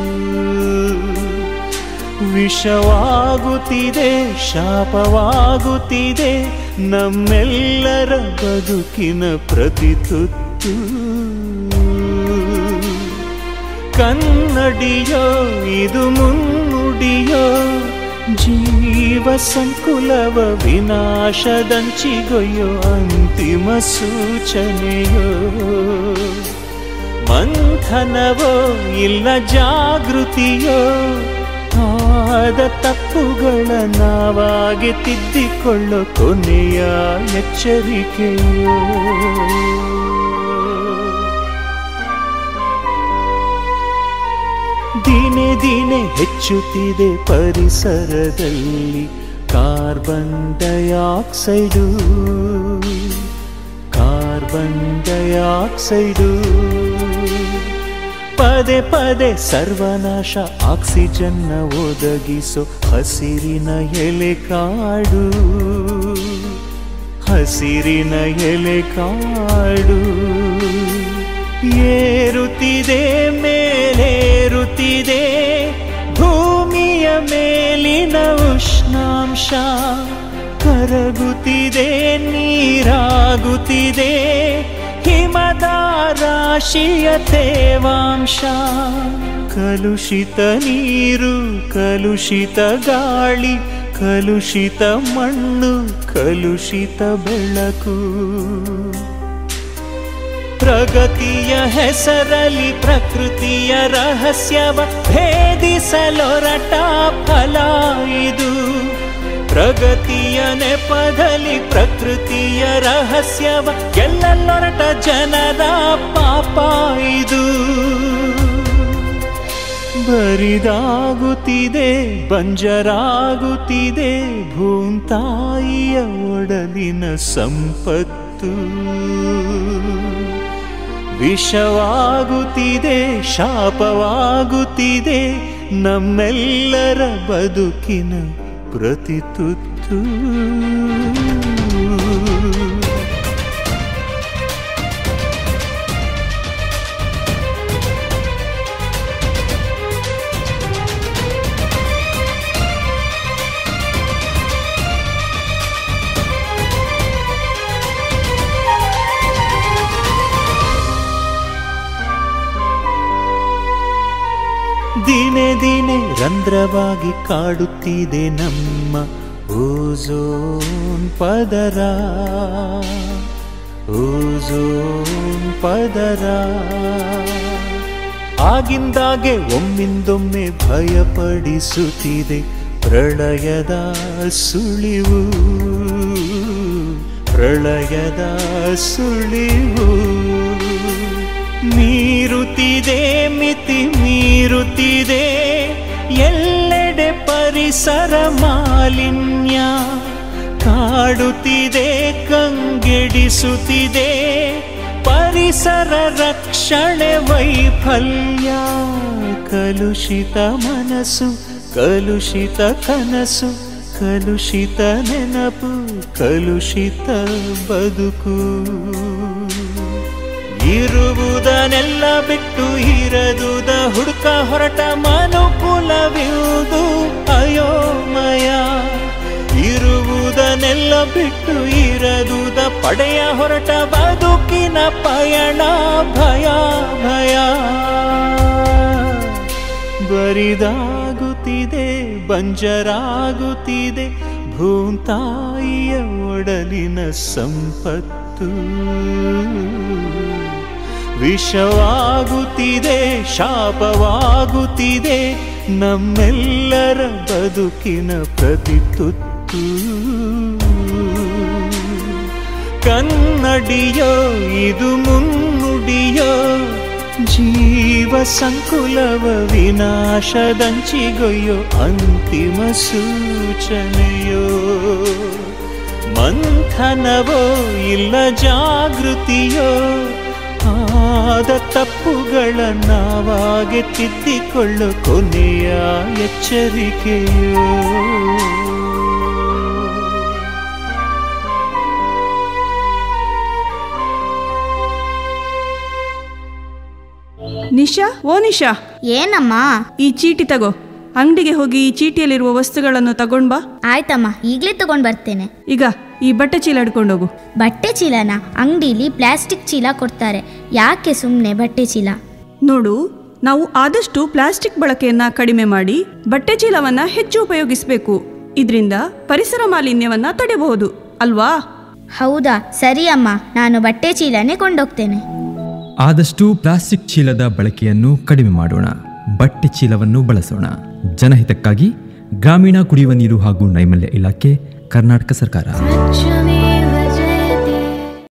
ವಿಷವಾಗುತ್ತಿದೆ ಶಾಪವಾಗುತ್ತಿದೆ ನಮ್ಮೆಲ್ಲರ ಬದುಕಿನ ಪ್ರತಿ ತುತ್ತು ಕನ್ನಡಿಯೋ ಇದು ಮುನ್ನುಡಿಯೋ ಜೀವ ಸಂಕುಲವ ವಿನಾಶದಂಚಿಗೊಯ್ಯೋ ಅಂತಿಮ ಸೂಚನೆಯೋ ಮಂಥನವೋ ಇಲ್ಲ ಜಾಗೃತಿಯೋ ಆದ ತಪ್ಪುಗಳ ನಾವಾಗಿ ತಿದ್ದಿಕೊಳ್ಳೋ ಕೊನೆಯ ಎಚ್ಚರಿಕೆಯೋ ದಿನೇ ದಿನೇ ಹೆಚ್ಚುತ್ತಿದೆ ಪರಿಸರದಲ್ಲಿ ಕಾರ್ಬನ್ ಡೈಆಕ್ಸೈಡು ಕಾರ್ಬನ್ ಡೈಆಕ್ಸೈಡು ಪದೇ ಪದೇ ಸರ್ವನಾಶ ಆಕ್ಸಿಜನ್ನ ಒದಗಿಸೋ ಹಸಿರಿನ ಎಲೆ ಕಾಡು ಹಸಿರಿನ ಎಲೆ ಕಾಡು ಏರುತ್ತಿದೆ ಮೇಲೇರುತ್ತಿದೆ ಭೂಮಿಯ ಮೇಲಿನ ಉಷ್ಣಾಂಶ ಕರಗುತ್ತಿದೆ ನೀರಾಗುತ್ತಿದೆ ಹಿಮದ ರಾಶಿಯ ತೇವಾಂಶ ಕಲುಷಿತ ನೀರು ಕಲುಷಿತ ಗಾಳಿ ಕಲುಷಿತ ಮಣ್ಣು ಕಲುಷಿತ ಬೆಳಕು ಪ್ರಗತಿಯ ಹೆಸರಲ್ಲಿ ಪ್ರಕೃತಿಯ ರಹಸ್ಯವ ಭೇದಿಸಲೊರಟ ಫಲ ಇದು ಪ್ರಗತಿಯ ನೆಪದಲ್ಲಿ ಪ್ರಕೃತಿಯ ರಹಸ್ಯವ ಗೆಲ್ಲಲೊರಟ ಜನರ ಪಾಪ ಇದು ಬರಿದಾಗುತ್ತಿದೆ ಬಂಜರಾಗುತ್ತಿದೆ ಭೂಂತಾಯಿಯ ಒಡಲಿನ ಸಂಪತ್ತು ವಿಷವಾಗುತ್ತಿದೆ ಶಾಪವಾಗುತ್ತಿದೆ ನಮ್ಮೆಲ್ಲರ ಬದುಕಿನ ಪ್ರತಿ ತುತ್ತು ದಿನೇ ದಿನೇ ರಂಧ್ರವಾಗಿ ಕಾಡುತ್ತಿದೆ ನಮ್ಮ ಓಝೋನ್ ಪದರ ಓಝೋನ್ ಪದರ ಆಗಿಂದಾಗೆ ಒಮ್ಮಿಂದೊಮ್ಮೆ ಭಯಪಡಿಸುತ್ತಿದೆ ಪ್ರಳಯದ ಸುಳಿವು ಪ್ರಳಯದ ಸುಳಿವು ಮೀರುತ್ತಿದೆ ಮಿತಿ ಮೀರುತ್ತಿದೆ ಎಲ್ಲೆಡೆ ಪರಿಸರ ಮಾಲಿನ್ಯ ಕಾಡುತ್ತಿದೆ ಕಂಗೆಡಿಸುತ್ತಿದೆ ಪರಿಸರ ರಕ್ಷಣೆ ವೈಫಲ್ಯ ಕಲುಷಿತ ಮನಸ್ಸು ಕಲುಷಿತ ಕನಸು ಕಲುಷಿತ ನೆನಪು ಕಲುಷಿತ ಬದುಕು ಇರುವುದನ್ನೆಲ್ಲ ಬಿಟ್ಟು ಇರದುದ ಹುಡುಕ ಹೊರಟ ಮನುಕುಲವಿರುವುದು ಅಯೋಮಯ ಇರುವುದನ್ನೆಲ್ಲ ಬಿಟ್ಟು ಇರದುದ ಪಡೆಯ ಹೊರಟ ಬದುಕಿನ ಪಯಣ ಭಯ ಭಯ ಬರಿದಾಗುತ್ತಿದೆ ಬಂಜರಾಗುತ್ತಿದೆ ಭೂತಾಯಿಯ ಒಡಲಿನ ಸಂಪತ್ತು ವಿಷವಾಗುತ್ತಿದೆ ಶಾಪವಾಗುತ್ತಿದೆ ನಮ್ಮೆಲ್ಲರ ಬದುಕಿನ ಪ್ರತಿ ತುತ್ತು ಕನ್ನಡಿಯೋ ಇದು ಮುನ್ನುಡಿಯೋ ಜೀವ ಸಂಕುಲವ ವಿನಾಶದಂಚಿಗೊಯ್ಯೋ ಅಂತಿಮ ಸೂಚನೆಯೋ ಮಂಥನವೋ ಇಲ್ಲ ಜಾಗೃತಿಯೋ ಆದ ತಪ್ಪುಗಳ ನಾವಾಗೆ ತಿದ್ದಿಕೊಳ್ಳೋ ಕೊನೆಯ ಎಚ್ಚರಿಕೆಯೋ ನಿಶಾ ಓ ನಿಶಾ ಏನಮ್ಮ ಈ ಚೀಟಿ ತಗೋ ಅಂಗಡಿಗೆ ಹೋಗಿ ಈ ಚೀಟಿಯಲ್ಲಿರುವ ವಸ್ತುಗಳನ್ನು ತಗೊಂಡ್ ಬಾ ಆಯ್ತಮ್ಮ ಈಗಲೇ ತಗೊಂಡ್ ಬರ್ತೇನೆ ಈಗ ಈ ಬಟ್ಟೆ ಚೀಲ ಹಿಡ್ಕೊಂಡೋಗು ಬಟ್ಟೆ ಚೀಲನ ಅಂಗಡಿಲಿ ಪ್ಲಾಸ್ಟಿಕ್ ಚೀಲ ಕೊಡ್ತಾರೆ ಯಾಕೆ ಸುಮ್ಮನೆ ಬಟ್ಟೆ ಚೀಲ ನೋಡು ನಾವು ಆದಷ್ಟು ಪ್ಲಾಸ್ಟಿಕ್ ಬಳಕೆಯನ್ನ ಕಡಿಮೆ ಮಾಡಿ ಬಟ್ಟೆ ಚೀಲವನ್ನ ಹೆಚ್ಚು ಉಪಯೋಗಿಸಬೇಕು ಇದರಿಂದ ಪರಿಸರ ಮಾಲಿನ್ಯವನ್ನ ತಡೆಯಬಹುದು ಅಲ್ವಾ ಹೌದಾ ಸರಿ ಅಮ್ಮ ನಾನು ಬಟ್ಟೆ ಚೀಲನೇ ಕೊಂಡೋಗ್ತೇನೆ ಆದಷ್ಟು ಪ್ಲಾಸ್ಟಿಕ್ ಚೀಲದ ಬಳಕೆಯನ್ನು ಕಡಿಮೆ ಮಾಡೋಣ ಬಟ್ಟೆ ಚೀಲವನ್ನು ಬಳಸೋಣ ಜನಹಿತಕ್ಕಾಗಿ ಗ್ರಾಮೀಣ ಕುಡಿಯುವ ನೀರು ಹಾಗೂ ನೈರ್ಮಲ್ಯ ಇಲಾಖೆ ಕರ್ನಾಟಕ ಸರ್ಕಾರ स्वच्छमेव